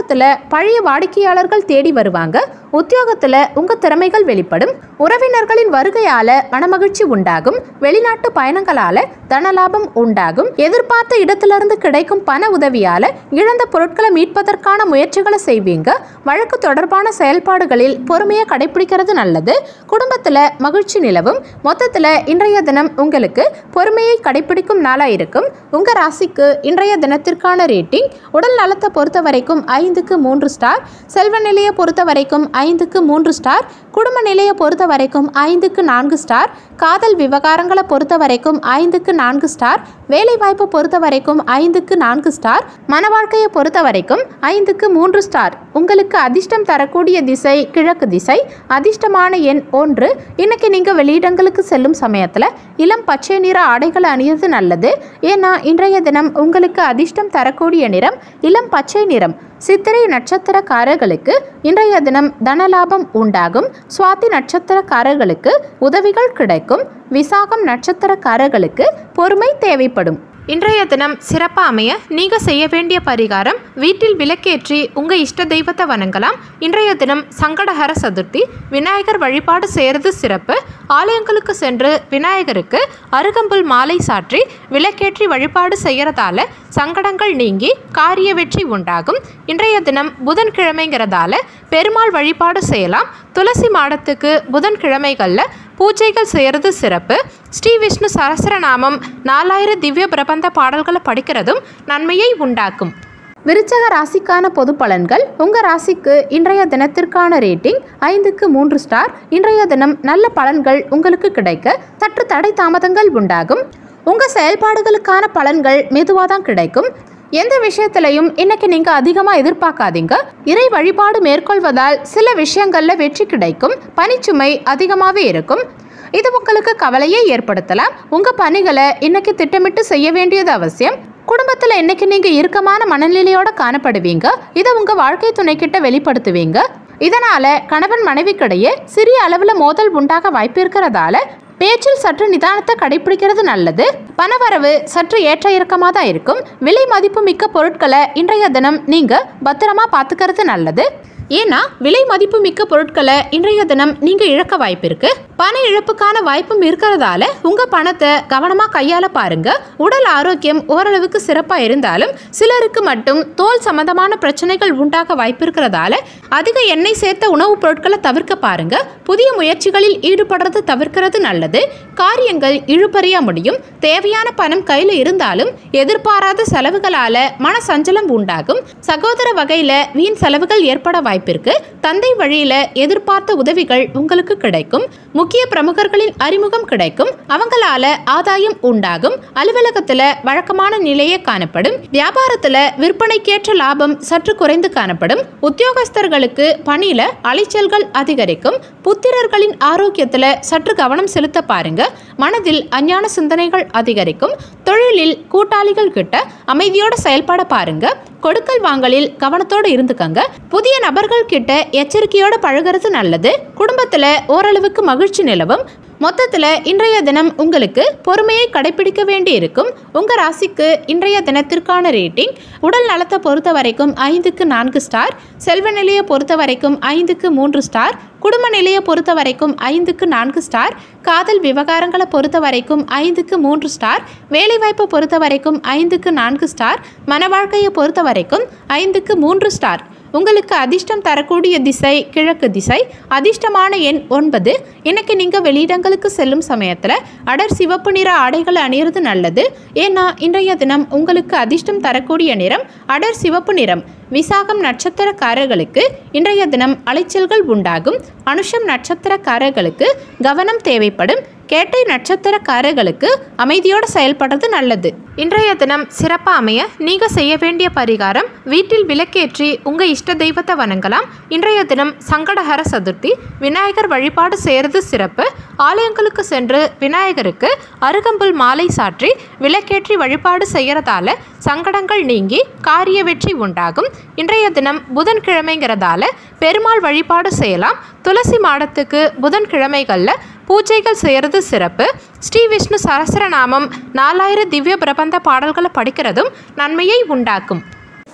A: பழைய வாடிக்கையாளர்கள் தேடி வருவாங்க உத்தியோகத்துல உங்க திறமைகள் வெளிப்படும் உறவினர்களின் வருகையால மனமகிழ்ச்சி உண்டாகும் வெளிநாட்டு பயணங்களால தனலாபம் உண்டாகும் எதிர்பார்த்த இடத்திலிருந்து கிடைக்கும் பண உதவியால இழந்த பொருட்களை மீட்பதற்கான முயற்சிகளை செய்வீங்க வழக்கு தொடர்பான செயல்பாடுகளில் பொறுமையை கடைபிடிக்கிறது நல்லது குடும்பத்துல மகிழ்ச்சி நிலவும் மொத்தத்துல இன்றைய தினம் உங்களுக்கு பொறுமையை கடைபிடிக்கும் நாளா இருக்கும் உங்க ராசிக்கு இன்றைய தினத்திற்கான ரேட்டிங் உடல் நலத்தை பொறுத்த வரைக்கும் ஐந்துக்கு மூன்று ஸ்டார் செல்வ நிலையை பொறுத்த வரைக்கும் ஐந்துக்கு மூன்று ஸ்டார் குடும்ப நிலையை பொறுத்த வரைக்கும் ஐந்துக்கு நான்கு ஸ்டார் காதல் விவகாரங்களை பொறுத்த வரைக்கும் ஐந்துக்கு நான்கு ஸ்டார் வேலை வாய்ப்பை பொறுத்த வரைக்கும் ஐந்துக்கு நான்கு ஸ்டார் மன வாழ்க்கையை பொறுத்த வரைக்கும் ஐந்துக்கு மூன்று ஸ்டார் உங்களுக்கு அதிர்ஷ்டம் தரக்கூடிய திசை கிழக்கு திசை அதிர்ஷ்டமான எண் ஒன்று இன்னைக்கு நீங்கள் வெளியிடங்களுக்கு செல்லும் சமயத்தில் இளம் பச்சை நிற ஆடைகளை அணியது நல்லது ஏன்னா இன்றைய தினம் உங்களுக்கு அதிர்ஷ்டம் தரக்கூடிய நிறம் இளம் பச்சை நிறம் சித்திரை நட்சத்திரக்காரர்களுக்கு இன்றைய தினம் தனலாபம் உண்டாகும் சுவாதி நட்சத்திரக்காரர்களுக்கு உதவிகள் கிடைக்கும் விசாகம் நட்சத்திரக்காரர்களுக்கு பொறுமை தேவைப்படும் இன்றைய தினம் சிறப்பாக அமைய நீங்கள் செய்ய வேண்டிய பரிகாரம் வீட்டில் விளக்கேற்றி உங்கள் இஷ்ட தெய்வத்தை வணங்கலாம் இன்றைய தினம் சங்கடஹர சதுர்த்தி விநாயகர் வழிபாடு செய்கிறது சிறப்பு ஆலயங்களுக்கு சென்று விநாயகருக்கு அருகம்புல் மாலை சாற்றி விளக்கேற்றி வழிபாடு செய்கிறதால சங்கடங்கள் நீங்கி காரிய வெற்றி உண்டாகும் இன்றைய தினம் புதன்கிழமைங்கிறதால பெருமாள் வழிபாடு செய்யலாம் துளசி மாடத்துக்கு புதன்கிழமைகளில் பூஜைகள் செய்கிறது சிறப்பு ஸ்ரீ விஷ்ணு சஹஸ்ரநாமம் நாலாயிரம் திவ்ய பிரபந்த பாடல்களை படிக்கிறதும் நன்மையை உண்டாக்கும் விருச்சக ராசிக்கான பொது பலன்கள் உங்கள் ராசிக்கு இன்றைய தினத்திற்கான ரேட்டிங் ஐந்துக்கு மூன்று ஸ்டார் இன்றைய தினம் நல்ல பலன்கள் உங்களுக்கு கிடைக்க சற்று தடை தாமதங்கள் உண்டாகும் உங்கள் செயல்பாடுகளுக்கான பலன்கள் மெதுவாக தான் கிடைக்கும் எந்த விஷயத்திலையும் இன்னைக்கு நீங்கள் அதிகமாக எதிர்பார்க்காதீங்க இறை வழிபாடு மேற்கொள்வதால் சில விஷயங்களில் வெற்றி கிடைக்கும் பணிச்சுமை அதிகமாகவே இருக்கும் இது உங்களுக்கு கவலையை ஏற்படுத்தலாம் உங்கள் பணிகளை இன்னைக்கு திட்டமிட்டு செய்ய வேண்டியது அவசியம் குடும்பத்தில் இன்னைக்கு நீங்கள் இறுக்கமான மனநிலையோட காணப்படுவீங்க இதை உங்கள் வாழ்க்கை துணைக்கிட்ட வெளிப்படுத்துவீங்க இதனால கணவன் மனைவிக்கிடையே சிறிய அளவில் மோதல் உண்டாக வாய்ப்பு இருக்கிறதால பேச்சில் சற்று நிதானத்தை கடைபிடிக்கிறது நல்லது பணவரவு சற்று ஏற்ற இறக்கமாக தான் இருக்கும் விலை மதிப்பு மிக்க பொருட்களை இன்றைய தினம் நீங்கள் பத்திரமா பார்த்துக்கிறது நல்லது ஏன்னா விலை மதிப்பு மிக்க பொருட்களை இன்றைய தினம் நீங்க இழக்க வாய்ப்பு இருக்கு பண இழப்புக்கான வாய்ப்பும் இருக்கிறதால உங்க பணத்தை கவனமா கையாள பாருங்க உடல் ஆரோக்கியம் ஓரளவுக்கு சிறப்பா இருந்தாலும் சிலருக்கு மட்டும் தோல் சம்பந்தமான பிரச்சனைகள் உண்டாக வாய்ப்பு இருக்கிறதால அதிக எண்ணெய் சேர்த்த உணவுப் பொருட்களை தவிர்க்க பாருங்க புதிய முயற்சிகளில் ஈடுபடுறது தவிர்க்கிறது நல்லது காரியங்கள் இழுபறியா முடியும் தேவையான பணம் கையில் இருந்தாலும் எதிர்பாராத செலவுகளால மன சஞ்சலம் உண்டாகும் சகோதர வகையில வீண் செலவுகள் ஏற்பட வாய்ப்பிருக்கு தந்தை வழியில எதிர்பார்த்த உதவிகள் உங்களுக்கு கிடைக்கும் முக்கிய பிரமுகர்களின் அறிமுகம் கிடைக்கும் அவங்களால ஆதாயம் உண்டாகும் அலுவலகத்துல வழக்கமான நிலையே காணப்படும் வியாபாரத்துல விற்பனைக்கேற்ற லாபம் சற்று குறைந்து காணப்படும் உத்தியோகஸ்தர்களுக்கு பணியில அலைச்சல்கள் அதிகரிக்கும் புத்திரர்களின் ஆரோக்கியத்துல சற்று கவனம் செலுத்த பாருங்க மனதில் அஞ்ஞான சிந்தனைகள் அதிகரிக்கும் தொழிலில் கூட்டாளிகள் கிட்ட அமைதியோட செயல்பட பாருங்க கொடுக்கல் வாங்கலில் கவனத்தோடு இருந்துக்கங்க புதிய நபர்கள் கிட்ட எச்சரிக்கையோட பழகுறது நல்லது குடும்பத்துல ஓரளவுக்கு மகிழ்ச்சி நிலவும் மொத்தத்தில் இன்றைய தினம் உங்களுக்கு பொறுமையை கடைபிடிக்க வேண்டி இருக்கும் உங்கள் ராசிக்கு இன்றைய தினத்திற்கான ரேட்டிங் உடல் நலத்தை பொறுத்த வரைக்கும் ஐந்துக்கு நான்கு ஸ்டார் செல்வ நிலையை பொறுத்த வரைக்கும் ஐந்துக்கு மூன்று ஸ்டார் குடும்ப நிலையை பொறுத்த வரைக்கும் ஐந்துக்கு நான்கு ஸ்டார் காதல் விவகாரங்களை பொறுத்த வரைக்கும் ஐந்துக்கு மூன்று ஸ்டார் வேலைவாய்ப்பை பொறுத்த வரைக்கும் ஐந்துக்கு நான்கு ஸ்டார் மன வாழ்க்கையை பொறுத்த வரைக்கும் ஐந்துக்கு மூன்று ஸ்டார் உங்களுக்கு அதிர்ஷ்டம் தரக்கூடிய திசை கிழக்கு திசை அதிர்ஷ்டமான எண் ஒன்பது இன்னைக்கு நீங்கள் வெளியிடங்களுக்கு செல்லும் சமயத்தில் அடர் சிவப்பு நிற ஆடைகளை அணியிறது நல்லது ஏன்னா இன்றைய தினம் உங்களுக்கு அதிர்ஷ்டம் தரக்கூடிய நிறம் அடர் சிவப்பு நிறம் விசாகம் நட்சத்திரக்காரர்களுக்கு இன்றைய தினம் அலைச்சல்கள் உண்டாகும் அனுஷம் நட்சத்திரக்காரர்களுக்கு கவனம் தேவைப்படும் கேட்டை நட்சத்திரக்காரர்களுக்கு அமைதியோடு செயல்படுறது நல்லது இன்றைய தினம் சிறப்பாக அமைய நீங்கள் செய்ய வேண்டிய பரிகாரம் வீட்டில் விளக்கேற்றி உங்கள் இஷ்ட தெய்வத்தை வணங்கலாம் இன்றைய தினம் சங்கடஹர சதுர்த்தி விநாயகர் வழிபாடு செய்கிறது சிறப்பு ஆலயங்களுக்கு சென்று விநாயகருக்கு அருகம்புல் மாலை சாற்றி விளக்கேற்றி வழிபாடு செய்கிறதால சங்கடங்கள் நீங்கி காரிய வெற்றி உண்டாகும் இன்றைய தினம் புதன்கிழமைங்கிறதால பெருமாள் வழிபாடு செய்யலாம் துளசி மாடத்துக்கு புதன்கிழமைகளில் பூஜைகள் செய்கிறது சிறப்பு ஸ்ரீ விஷ்ணு சஹஸ்ரநாமம் நாலாயிரம் திவ்ய பிரபந்த பாடல்களை படிக்கிறதும் நன்மையை உண்டாக்கும்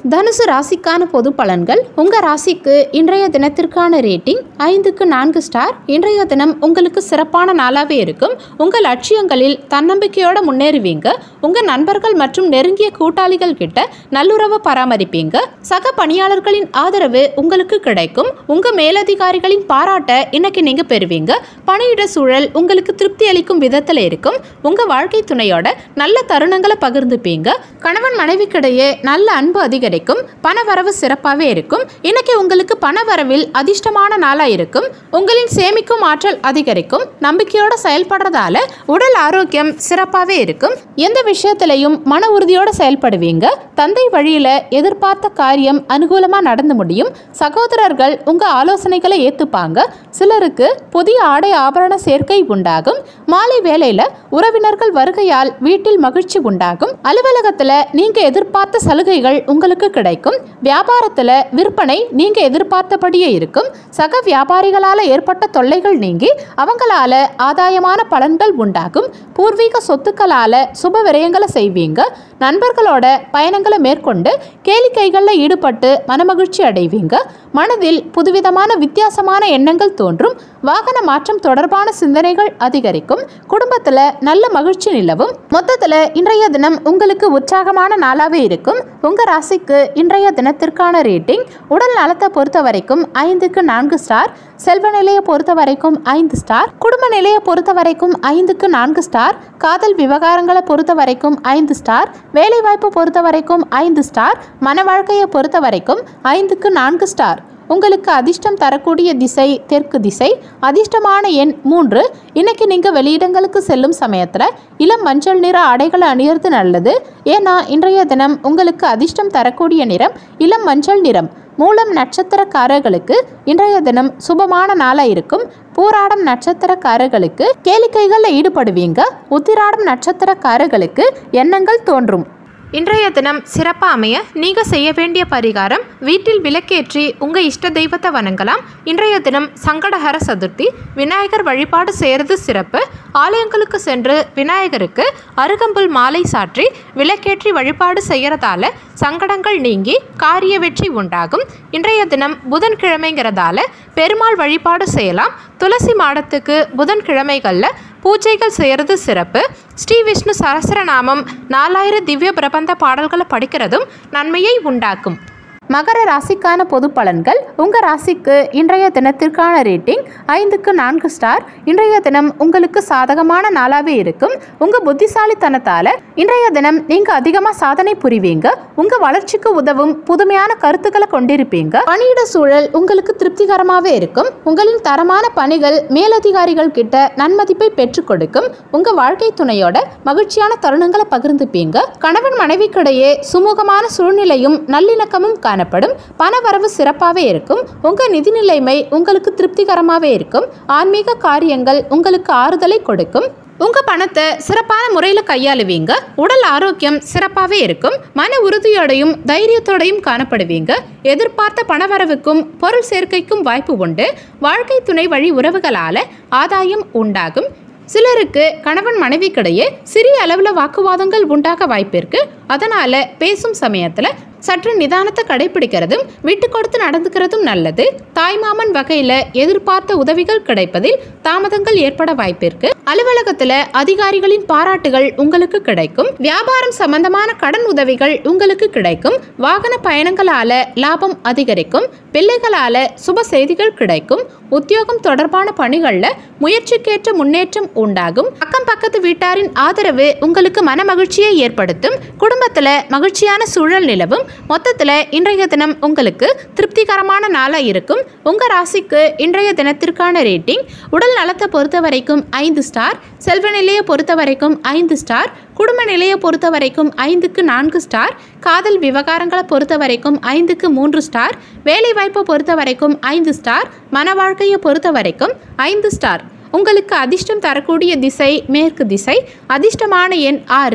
A: தனுசு ராசிக்கான பொது பலன்கள் உங்கள் ராசிக்கு இன்றைய தினத்திற்கான ரேட்டிங் ஐந்துக்கு நான்கு ஸ்டார் இன்றைய தினம் உங்களுக்கு சிறப்பான நாளாகவே இருக்கும் உங்கள் லட்சியங்களில் தன்னம்பிக்கையோடு முன்னேறுவீங்க உங்கள் நண்பர்கள் மற்றும் நெருங்கிய கூட்டாளிகள் கிட்ட நல்லுறவை பராமரிப்பீங்க சக பணியாளர்களின் ஆதரவு உங்களுக்கு கிடைக்கும் உங்கள் மேலதிகாரிகளின் பாராட்ட இன்னைக்கு நீங்கள் பெறுவீங்க பணியிட சூழல் உங்களுக்கு திருப்தி அளிக்கும் விதத்தில் இருக்கும் உங்கள் வாழ்க்கை துணையோட நல்ல தருணங்களை பகிர்ந்துப்பீங்க கணவன் மனைவிக்கிடையே நல்ல அன்பு அதிகரிக்கும் பணவரவு சிறப்பாகவே இருக்கும் இன்னைக்கு உங்களுக்கு பணவரவில் அதிர்ஷ்டமான நாளாக இருக்கும் உங்களின் சேமிக்கும் ஆற்றல் அதிகரிக்கும் நம்பிக்கையோட செயல்படுறதால உடல் ஆரோக்கியம் சிறப்பாகவே இருக்கும் எந்த விஷயத்திலையும் மன உறுதியோட செயல்படுவீங்க தந்தை வழியில எதிர்பார்த்த காரியம் அனுகூலமா நடந்து முடியும் சகோதரர்கள் உங்க ஆலோசனைகளை ஏத்துப்பாங்க சிலருக்கு புதிய ஆடை ஆபரண சேர்க்கை உண்டாகும் மாலை வேளையில உறவினர்கள் வருகையால் வீட்டில் மகிழ்ச்சி உண்டாகும் அலுவலகத்துல நீங்க எதிர்பார்த்த சலுகைகள் உங்களுக்கு கிடைக்கும் வியாபாரத்துல விற்பனை நீங்க எதிர்பார்த்தபடியே இருக்கும் சக வியாபாரிகளால ஏற்பட்ட தொல்லைகள் நீங்கி அவங்களால ஆதாயமான பலன்கள் உண்டாகும் பூர்வீக சொத்துக்களால சுப விரயங்களை செய்வீங்க நண்பர்களோட பயணங்களை மேற்கொண்டு கேளிக்கைகளில் ஈடுபட்டு மனமகிழ்ச்சி அடைவீங்க மனதில் புதுவிதமான வித்தியாசமான எண்ணங்கள் தோன்றும் வாகன மாற்றம் தொடர்பான சிந்தனைகள் அதிகரிக்கும் குடும்பத்தில் நல்ல மகிழ்ச்சி நிலவும் மொத்தத்தில் இன்றைய தினம் உங்களுக்கு உற்சாகமான நாளாகவே இருக்கும் உங்கள் ராசிக்கு இன்றைய தினத்திற்கான ரேட்டிங் உடல் நலத்தை பொறுத்த வரைக்கும் ஐந்துக்கு நான்கு ஸ்டார் செல்வ நிலையை பொறுத்த வரைக்கும் ஐந்து ஸ்டார் குடும்ப நிலையை பொறுத்த வரைக்கும் ஐந்துக்கு நான்கு ஸ்டார் காதல் விவகாரங்களை பொறுத்த வரைக்கும் ஐந்து ஸ்டார் வேலைவாய்ப்பு பொறுத்த வரைக்கும் ஐந்து ஸ்டார் மன வாழ்க்கையை பொறுத்த வரைக்கும் ஐந்துக்கு நான்கு ஸ்டார் உங்களுக்கு அதிர்ஷ்டம் தரக்கூடிய திசை தெற்கு திசை அதிர்ஷ்டமான எண் மூன்று இன்னைக்கு நீங்கள் வெளியிடங்களுக்கு செல்லும் சமயத்தில் இளம் மஞ்சள் நிற ஆடைகளை அணியறது நல்லது ஏன்னா இன்றைய தினம் உங்களுக்கு அதிர்ஷ்டம் தரக்கூடிய நிறம் இளம் மஞ்சள் நிறம் மூலம் நட்சத்திரக்காரர்களுக்கு இன்றைய தினம் சுபமான நாளாக இருக்கும் பூராடம் நட்சத்திரக்காரர்களுக்கு கேளிக்கைகளில் ஈடுபடுவீங்க உத்திராடம் நட்சத்திரக்காரர்களுக்கு எண்ணங்கள் தோன்றும் இன்றைய தினம் சிறப்பாக அமைய நீங்கள் செய்ய வேண்டிய பரிகாரம் வீட்டில் விளக்கேற்றி உங்கள் இஷ்ட தெய்வத்தை வணங்கலாம் இன்றைய தினம் சங்கடஹர சதுர்த்தி விநாயகர் வழிபாடு செய்கிறது சிறப்பு ஆலயங்களுக்கு சென்று விநாயகருக்கு அருகம்புல் மாலை சாற்றி விளக்கேற்றி வழிபாடு செய்கிறதால சங்கடங்கள் நீங்கி காரிய வெற்றி உண்டாகும் இன்றைய தினம் புதன்கிழமைங்கிறதால பெருமாள் வழிபாடு செய்யலாம் துளசி மாடத்துக்கு புதன்கிழமைகளில் பூஜைகள் செய்கிறது சிறப்பு ஸ்ரீ விஷ்ணு சஹஸ்ரநாமம் நாலாயிரம் திவ்ய பிரபந்த பாடல்களை படிக்கிறதும் நன்மையை உண்டாக்கும் மகர ராசிக்கான பொது பலன்கள் உங்கள் ராசிக்கு இன்றைய தினத்திற்கான ரேட்டிங் ஐந்துக்கு நான்கு ஸ்டார் இன்றைய தினம் உங்களுக்கு சாதகமான நாளாகவே இருக்கும் உங்கள் புத்திசாலித்தனத்தால் இன்றைய தினம் நீங்கள் அதிகமாக சாதனை புரிவீங்க உங்கள் வளர்ச்சிக்கு உதவும் புதுமையான கருத்துக்களை கொண்டிருப்பீங்க பணியிட சூழல் உங்களுக்கு திருப்திகரமாகவே இருக்கும் உங்களின் தரமான பணிகள் மேலதிகாரிகள் கிட்ட நன்மதிப்பை பெற்றுக் கொடுக்கும் உங்கள் வாழ்க்கை துணையோட மகிழ்ச்சியான தருணங்களை பகிர்ந்துப்பீங்க கணவன் மனைவிக்கிடையே சுமூகமான சூழ்நிலையும் நல்லிணக்கமும் காணப்படும் பணவரவு சிறப்பாகவே இருக்கும் உங்கள் நிதி நிலைமை உங்களுக்கு திருப்திகரமாகவே இருக்கும் ஆன்மீக காரியங்கள் உங்களுக்கு ஆறுதலை கொடுக்கும் உங்கள் பணத்தை சிறப்பான முறையில் கையாளுவீங்க உடல் ஆரோக்கியம் சிறப்பாகவே இருக்கும் மன உறுதியோடையும் தைரியத்தோடையும் காணப்படுவீங்க எதிர்பார்த்த பணவரவுக்கும் பொருள் சேர்க்கைக்கும் வாய்ப்பு உண்டு வாழ்க்கை துணை வழி உறவுகளால் ஆதாயம் உண்டாகும் சிலருக்கு கணவன் மனைவிக்கிடையே சிறிய அளவில் வாக்குவாதங்கள் உண்டாக வாய்ப்பிருக்கு அதனால் பேசும் சமயத்தில் சற்று நிதானத்தை கடைபிடிக்கிறதும் விட்டு கொடுத்து நடந்துக்கிறதும் நல்லது தாய்மாமன் வகையில் எதிர்பார்த்த உதவிகள் கிடைப்பதில் தாமதங்கள் ஏற்பட வாய்ப்பிருக்கு அலுவலகத்தில் அதிகாரிகளின் பாராட்டுகள் உங்களுக்கு கிடைக்கும் வியாபாரம் சம்பந்தமான கடன் உதவிகள் உங்களுக்கு கிடைக்கும் வாகன பயணங்களால லாபம் அதிகரிக்கும் பிள்ளைகளால சுப செய்திகள் கிடைக்கும் உத்தியோகம் தொடர்பான பணிகளில் முயற்சிக்கேற்ற முன்னேற்றம் உண்டாகும் அக்கம் பக்கத்து வீட்டாரின் ஆதரவு உங்களுக்கு மன மகிழ்ச்சியை ஏற்படுத்தும் குடும்பத்தில் மகிழ்ச்சியான சூழல் நிலவும் மொத்தத்தில் இன்றைய தினம் உங்களுக்கு திருப்திகரமான நாளாக இருக்கும் உங்கள் ராசிக்கு இன்றைய தினத்திற்கான ரேட்டிங் உடல் நலத்தை பொறுத்த வரைக்கும் ஐந்து ஸ்டார் செல்வ நிலையை பொறுத்த வரைக்கும் ஐந்து ஸ்டார் குடும்ப நிலையை பொறுத்த வரைக்கும் ஐந்துக்கு நான்கு ஸ்டார் காதல் விவகாரங்களை பொறுத்த வரைக்கும் ஐந்துக்கு மூன்று ஸ்டார் வேலைவாய்ப்பை பொறுத்த வரைக்கும் ஐந்து ஸ்டார் மன வாழ்க்கையை பொறுத்த வரைக்கும் ஐந்து ஸ்டார் உங்களுக்கு அதிர்ஷ்டம் தரக்கூடிய திசை மேற்கு திசை அதிர்ஷ்டமான எண் ஆறு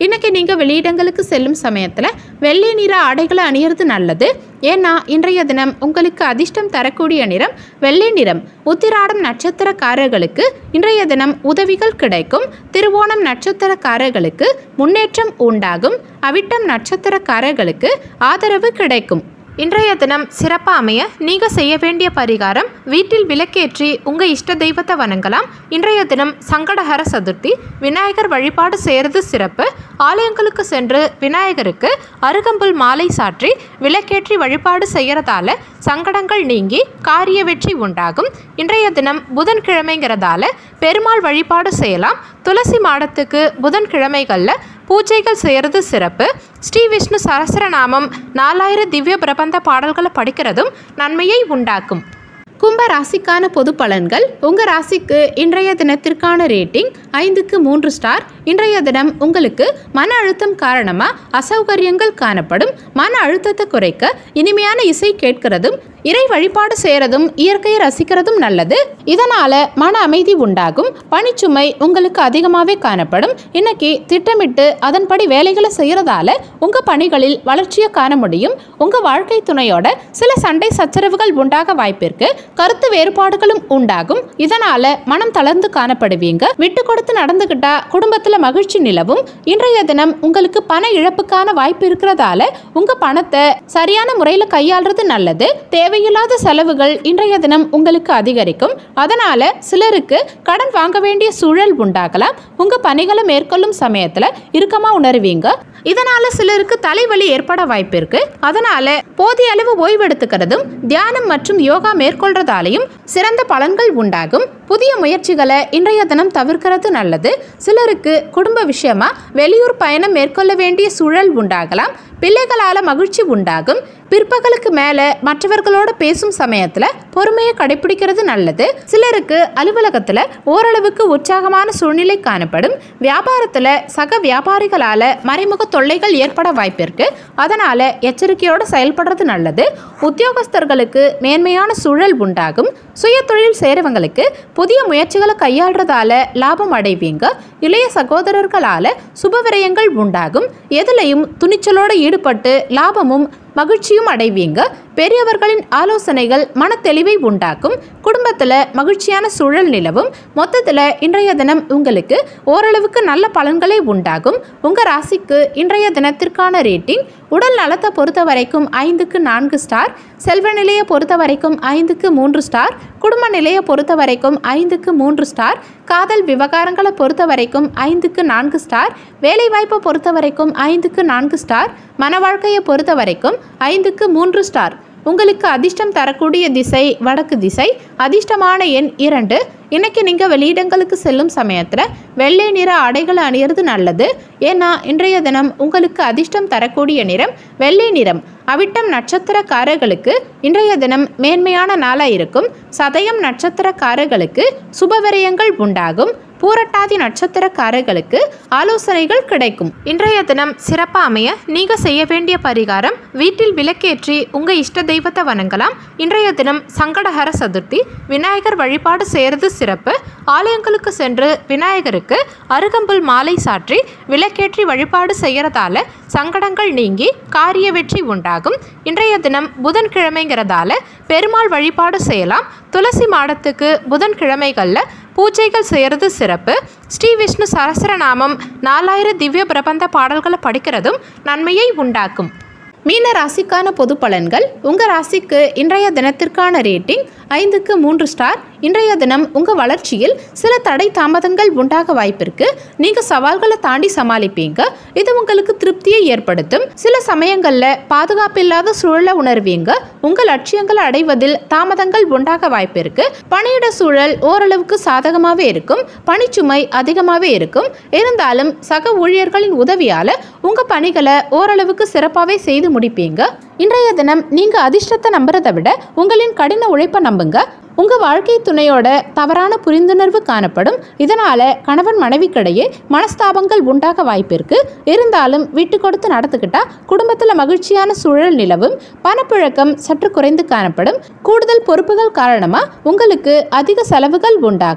A: இன்னைக்கு நீங்கள் வெளியிடங்களுக்கு செல்லும் சமயத்தில் வெள்ளை நிற ஆடைகளை அணியறது நல்லது ஏன்னா இன்றைய தினம் உங்களுக்கு அதிர்ஷ்டம் தரக்கூடிய நிறம் வெள்ளை நிறம் உத்திராடம் நட்சத்திரக்காரர்களுக்கு இன்றைய தினம் உதவிகள் கிடைக்கும் திருவோணம் நட்சத்திரக்காரர்களுக்கு முன்னேற்றம் உண்டாகும் அவிட்டம் நட்சத்திரக்காரர்களுக்கு ஆதரவு கிடைக்கும் இன்றைய தினம் சிறப்பாக அமைய நீங்கள் செய்ய வேண்டிய பரிகாரம் வீட்டில் விளக்கேற்றி உங்கள் இஷ்ட தெய்வத்தை வணங்கலாம் இன்றைய தினம் சங்கடஹர சதுர்த்தி விநாயகர் வழிபாடு செய்கிறது சிறப்பு ஆலயங்களுக்கு சென்று விநாயகருக்கு அருகம்புல் மாலை சாற்றி விளக்கேற்றி வழிபாடு செய்கிறதால சங்கடங்கள் நீங்கி காரிய வெற்றி உண்டாகும் இன்றைய தினம் புதன்கிழமைங்கிறதால பெருமாள் வழிபாடு செய்யலாம் துளசி மாடத்துக்கு புதன்கிழமைகளில் பூஜைகள் செய்கிறது சிறப்பு ஸ்ரீ விஷ்ணு சஹஸ்ரநாமம் நாலாயிரம் திவ்ய பிரபந்த பாடல்களை படிக்கிறதும் நன்மையை உண்டாக்கும் கும்ப ராசிக்கான பொது பலன்கள் உங்கள் ராசிக்கு இன்றைய தினத்திற்கான ரேட்டிங் ஐந்துக்கு மூன்று ஸ்டார் இன்றைய தினம் உங்களுக்கு மன அழுத்தம் காரணமாக அசௌகரியங்கள் காணப்படும் மன அழுத்தத்தை குறைக்க இனிமையான இசை கேட்கிறதும் இறை வழிபாடு செய்கிறதும் இயற்கையை ரசிக்கிறதும் நல்லது இதனால் மன அமைதி உண்டாகும் பணிச்சுமை உங்களுக்கு அதிகமாகவே காணப்படும் இன்னைக்கு திட்டமிட்டு அதன்படி வேலைகளை செய்கிறதால உங்கள் பணிகளில் வளர்ச்சியை காண முடியும் உங்கள் வாழ்க்கை துணையோட சில சண்டை சச்சரவுகள் உண்டாக வாய்ப்பிருக்கு கருத்து வேறுபாடுகளும் உண்டாகும் இதனால மனம் தளர்ந்து காணப்படுவீங்க விட்டு கொடுத்து நடந்துகிட்டா குடும்பத்துல மகிழ்ச்சி நிலவும் இன்றைய தினம் உங்களுக்கு பண இழப்புக்கான வாய்ப்பு இருக்கிறதால உங்க பணத்தை சரியான முறையில் கையாளுறது நல்லது தேவையில்லாத செலவுகள் இன்றைய தினம் உங்களுக்கு அதிகரிக்கும் அதனால சிலருக்கு கடன் வாங்க வேண்டிய சூழல் உண்டாகலாம் உங்க பணிகளை மேற்கொள்ளும் சமயத்துல இறுக்கமா உணர்வீங்க இதனால சிலருக்கு தலைவலி ஏற்பட வாய்ப்பு இருக்கு அதனால போதிய அளவு ஓய்வெடுத்துக்கிறதும் தியானம் மற்றும் யோகா மேற்கொள்றதாலையும் சிறந்த பலன்கள் உண்டாகும் புதிய முயற்சிகளை இன்றைய தினம் தவிர்க்கிறது நல்லது சிலருக்கு குடும்ப விஷயமா வெளியூர் பயணம் மேற்கொள்ள வேண்டிய சூழல் உண்டாகலாம் பிள்ளைகளால மகிழ்ச்சி உண்டாகும் பிற்பகலுக்கு மேல மற்றவர்களோட பேசும் சமயத்துல பொறுமையை கடைபிடிக்கிறது நல்லது சிலருக்கு அலுவலகத்துல ஓரளவுக்கு உற்சாகமான சூழ்நிலை காணப்படும் வியாபாரத்துல சக வியாபாரிகளால மறைமுக தொல்லைகள் ஏற்பட வாய்ப்பிருக்கு அதனால எச்சரிக்கையோட செயல்படுறது நல்லது உத்தியோகஸ்தர்களுக்கு மேன்மையான சூழல் உண்டாகும் சுய தொழில் செய்கிறவங்களுக்கு புதிய முயற்சிகளை கையாளுறதால லாபம் அடைவீங்க இளைய சகோதரர்களால சுப விரயங்கள் உண்டாகும் எதுலையும் துணிச்சலோட ஈடுபட்டு லாபமும் மகிழ்ச்சியும் அடைவீங்க பெரியவர்களின் ஆலோசனைகள் மனத்தெளிவை உண்டாக்கும் குடும்பத்தில் மகிழ்ச்சியான சூழல் நிலவும் மொத்தத்தில் இன்றைய தினம் உங்களுக்கு ஓரளவுக்கு நல்ல பலன்களே உண்டாகும் உங்கள் ராசிக்கு இன்றைய தினத்திற்கான ரேட்டிங் உடல் நலத்தை பொறுத்த வரைக்கும் ஐந்துக்கு நான்கு ஸ்டார் செல்வ நிலையை பொறுத்த வரைக்கும் ஐந்துக்கு மூன்று ஸ்டார் குடும்ப நிலையை பொறுத்த வரைக்கும் ஐந்துக்கு மூன்று ஸ்டார் காதல் விவகாரங்களை பொறுத்த வரைக்கும் ஐந்துக்கு நான்கு ஸ்டார் வேலைவாய்ப்பை பொறுத்த வரைக்கும் ஐந்துக்கு நான்கு ஸ்டார் மன வாழ்க்கையை பொறுத்த வரைக்கும் ஐந்துக்கு மூன்று ஸ்டார் உங்களுக்கு அதிர்ஷ்டம் தரக்கூடிய திசை வடக்கு திசை அதிர்ஷ்டமான எண் இரண்டு இன்னைக்கு நீங்கள் வெளியிடங்களுக்கு செல்லும் சமயத்தில் வெள்ளை நிற ஆடைகளை அணியிறது நல்லது ஏன்னா இன்றைய தினம் உங்களுக்கு அதிர்ஷ்டம் தரக்கூடிய நிறம் வெள்ளை நிறம் அவிட்டம் நட்சத்திரக்காரர்களுக்கு இன்றைய தினம் மேன்மையான நாளாக இருக்கும் சதயம் நட்சத்திரக்காரர்களுக்கு சுபவிரயங்கள் உண்டாகும் பூரட்டாதி நட்சத்திரக்காரர்களுக்கு ஆலோசனைகள் கிடைக்கும் இன்றைய தினம் சிறப்பாக அமைய நீங்கள் செய்ய வேண்டிய பரிகாரம் வீட்டில் விளக்கேற்றி உங்கள் இஷ்ட தெய்வத்தை வணங்கலாம் இன்றைய தினம் சங்கடஹர சதுர்த்தி விநாயகர் வழிபாடு செய்கிறது சிறப்பு ஆலயங்களுக்கு சென்று விநாயகருக்கு அருகம்புல் மாலை சாற்றி விளக்கேற்றி வழிபாடு செய்கிறதால சங்கடங்கள் நீங்கி காரிய வெற்றி உண்டாகும் இன்றைய தினம் புதன்கிழமைங்கிறதால பெருமாள் வழிபாடு செய்யலாம் துளசி மாடத்துக்கு புதன்கிழமைகளில் பூஜைகள் செய்கிறது சிறப்பு ஸ்ரீ விஷ்ணு சஹஸ்ரநாமம் நாலாயிரம் திவ்ய பிரபந்த பாடல்களை படிக்கிறதும் நன்மையை உண்டாக்கும் மீன ராசிக்கான பொது பலன்கள் உங்கள் ராசிக்கு இன்றைய தினத்திற்கான ரேட்டிங் ஐந்துக்கு மூன்று ஸ்டார் இன்றைய தினம் உங்கள் வளர்ச்சியில் சில தடை தாமதங்கள் உண்டாக வாய்ப்பிருக்கு நீங்கள் சவால்களை தாண்டி சமாளிப்பீங்க இது உங்களுக்கு திருப்தியை ஏற்படுத்தும் சில சமயங்களில் பாதுகாப்பில்லாத சூழலை உணர்வீங்க உங்கள் லட்சியங்களை அடைவதில் தாமதங்கள் உண்டாக வாய்ப்பிருக்கு பணியிட சூழல் ஓரளவுக்கு சாதகமாகவே இருக்கும் பணிச்சுமை அதிகமாகவே இருக்கும் இருந்தாலும் சக ஊழியர்களின் உதவியால் உங்கள் பணிகளை ஓரளவுக்கு சிறப்பாகவே செய்து முடிப்பீங்க இன்றைய தினம் நீங்கள் அதிர்ஷ்டத்தை நம்புறதை விட உங்களின் கடின உழைப்பை நம்புங்க உங்கள் வாழ்க்கை துணையோட தவறான புரிந்துணர்வு காணப்படும் இதனால் கணவன் மனைவிக்கிடையே மனஸ்தாபங்கள் உண்டாக வாய்ப்பிருக்கு இருந்தாலும் விட்டு கொடுத்து நடந்துக்கிட்டா குடும்பத்தில் மகிழ்ச்சியான சூழல் நிலவும் பணப்புழக்கம் சற்று குறைந்து காணப்படும் கூடுதல் பொறுப்புகள் காரணமாக உங்களுக்கு அதிக செலவுகள் உண்டாகும்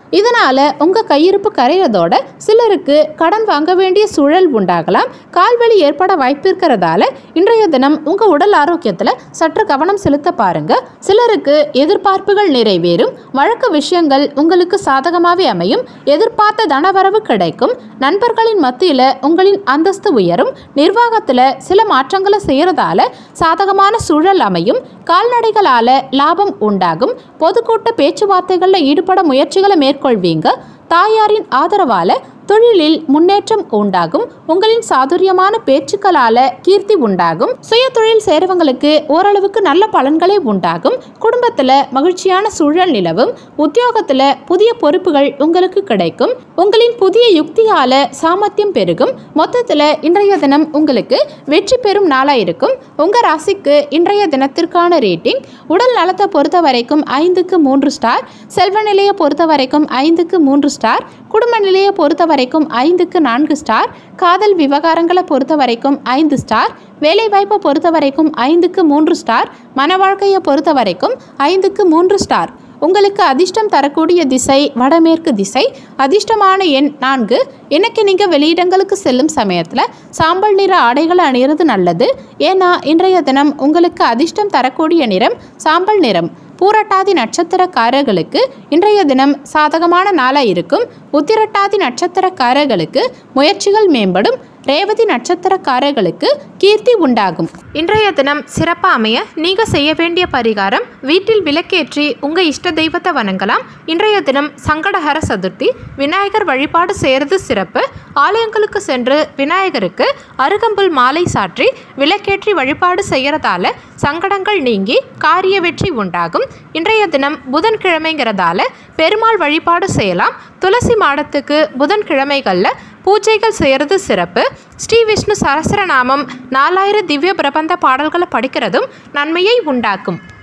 A: இதனால் உங்கள் கையிருப்பு கரையிறதோட சிலருக்கு கடன் வாங்க வேண்டிய சூழல் உண்டாகலாம் கால்வலி ஏற்பட வாய்ப்பு இருக்கிறதால இன்றைய தினம் உங்கள் உடல் ஆரோக்கியத்தில் சற்று கவனம் செலுத்த பாருங்க சிலருக்கு எதிர்பார்ப்புகள் நிறைவேறும் வழக்கு விஷயங்கள் உங்களுக்கு சாதகமாகவே அமையும் எதிர்பார்த்த தனவரவு கிடைக்கும் நண்பர்களின் மத்தியில் உங்களின் அந்தஸ்து உயரும் நிர்வாகத்தில் சில மாற்றங்களை செய்கிறதால சாதகமான சூழல் அமையும் கால்நடைகளால் லாபம் உண்டாகும் பொதுக்கூட்ட பேச்சுவார்த்தைகளில் ஈடுபட முயற்சிகளை மேற்கொள்வீங்க தாயாரின் ஆதரவால தொழிலில் முன்னேற்றம் உண்டாகும் உங்களின் சாதுரியமான பேச்சுக்களால கீர்த்தி உண்டாகும் சுய தொழில் சேரவங்களுக்கு ஓரளவுக்கு நல்ல பலன்களே உண்டாகும் குடும்பத்துல மகிழ்ச்சியான சூழல் நிலவும் உத்தியோகத்துல புதிய பொறுப்புகள் உங்களுக்கு கிடைக்கும் உங்களின் புதிய யுக்தியால சாமர்த்தியம் பெருகும் மொத்தத்துல இன்றைய தினம் உங்களுக்கு வெற்றி பெறும் நாளா இருக்கும் உங்க ராசிக்கு இன்றைய தினத்திற்கான ரேட்டிங் உடல் நலத்தை பொறுத்த வரைக்கும் ஐந்துக்கு மூன்று ஸ்டார் செல்வ நிலையை பொறுத்த வரைக்கும் ஐந்துக்கு மூன்று ஸ்டார் குடும்ப நிலையை பொறுத்த வரைக்கும் ஐந்துக்கு நான்கு ஸ்டார் காதல் விவகாரங்களை பொறுத்த வரைக்கும் ஐந்து ஸ்டார் வேலைவாய்ப்பை பொறுத்த வரைக்கும் ஐந்துக்கு மூன்று ஸ்டார் மன வாழ்க்கையை பொறுத்த வரைக்கும் ஐந்துக்கு மூன்று ஸ்டார் உங்களுக்கு அதிர்ஷ்டம் தரக்கூடிய திசை வடமேற்கு திசை அதிர்ஷ்டமான எண் நான்கு இன்னைக்கு நீங்கள் வெளியிடங்களுக்கு செல்லும் சமயத்தில் சாம்பல் நிற ஆடைகளை அணியிறது நல்லது ஏன்னா இன்றைய தினம் உங்களுக்கு அதிர்ஷ்டம் தரக்கூடிய நிறம் சாம்பல் நிறம் பூரட்டாதி நட்சத்திரக்காரர்களுக்கு இன்றைய தினம் சாதகமான நாளாக இருக்கும் உத்திரட்டாதி நட்சத்திரக்காரர்களுக்கு முயற்சிகள் மேம்படும் ரேவதி நட்சத்திரக்காரர்களுக்கு கீர்த்தி உண்டாகும் இன்றைய தினம் சிறப்பாக அமைய நீங்கள் செய்ய வேண்டிய பரிகாரம் வீட்டில் விளக்கேற்றி உங்கள் இஷ்ட தெய்வத்தை வணங்கலாம் இன்றைய தினம் சங்கடஹர சதுர்த்தி விநாயகர் வழிபாடு செய்கிறது சிறப்பு ஆலயங்களுக்கு சென்று விநாயகருக்கு அருகம்புல் மாலை சாற்றி விளக்கேற்றி வழிபாடு செய்கிறதால சங்கடங்கள் நீங்கி காரிய வெற்றி உண்டாகும் இன்றைய தினம் புதன்கிழமைங்கிறதால பெருமாள் வழிபாடு செய்யலாம் துளசி மாடத்துக்கு புதன்கிழமைகளில் பூஜைகள் செய்கிறது சிறப்பு ஸ்ரீ விஷ்ணு சஹஸ்ரநாமம் நாலாயிரம் திவ்ய பிரபந்த பாடல்களை படிக்கிறதும் நன்மையை உண்டாக்கும்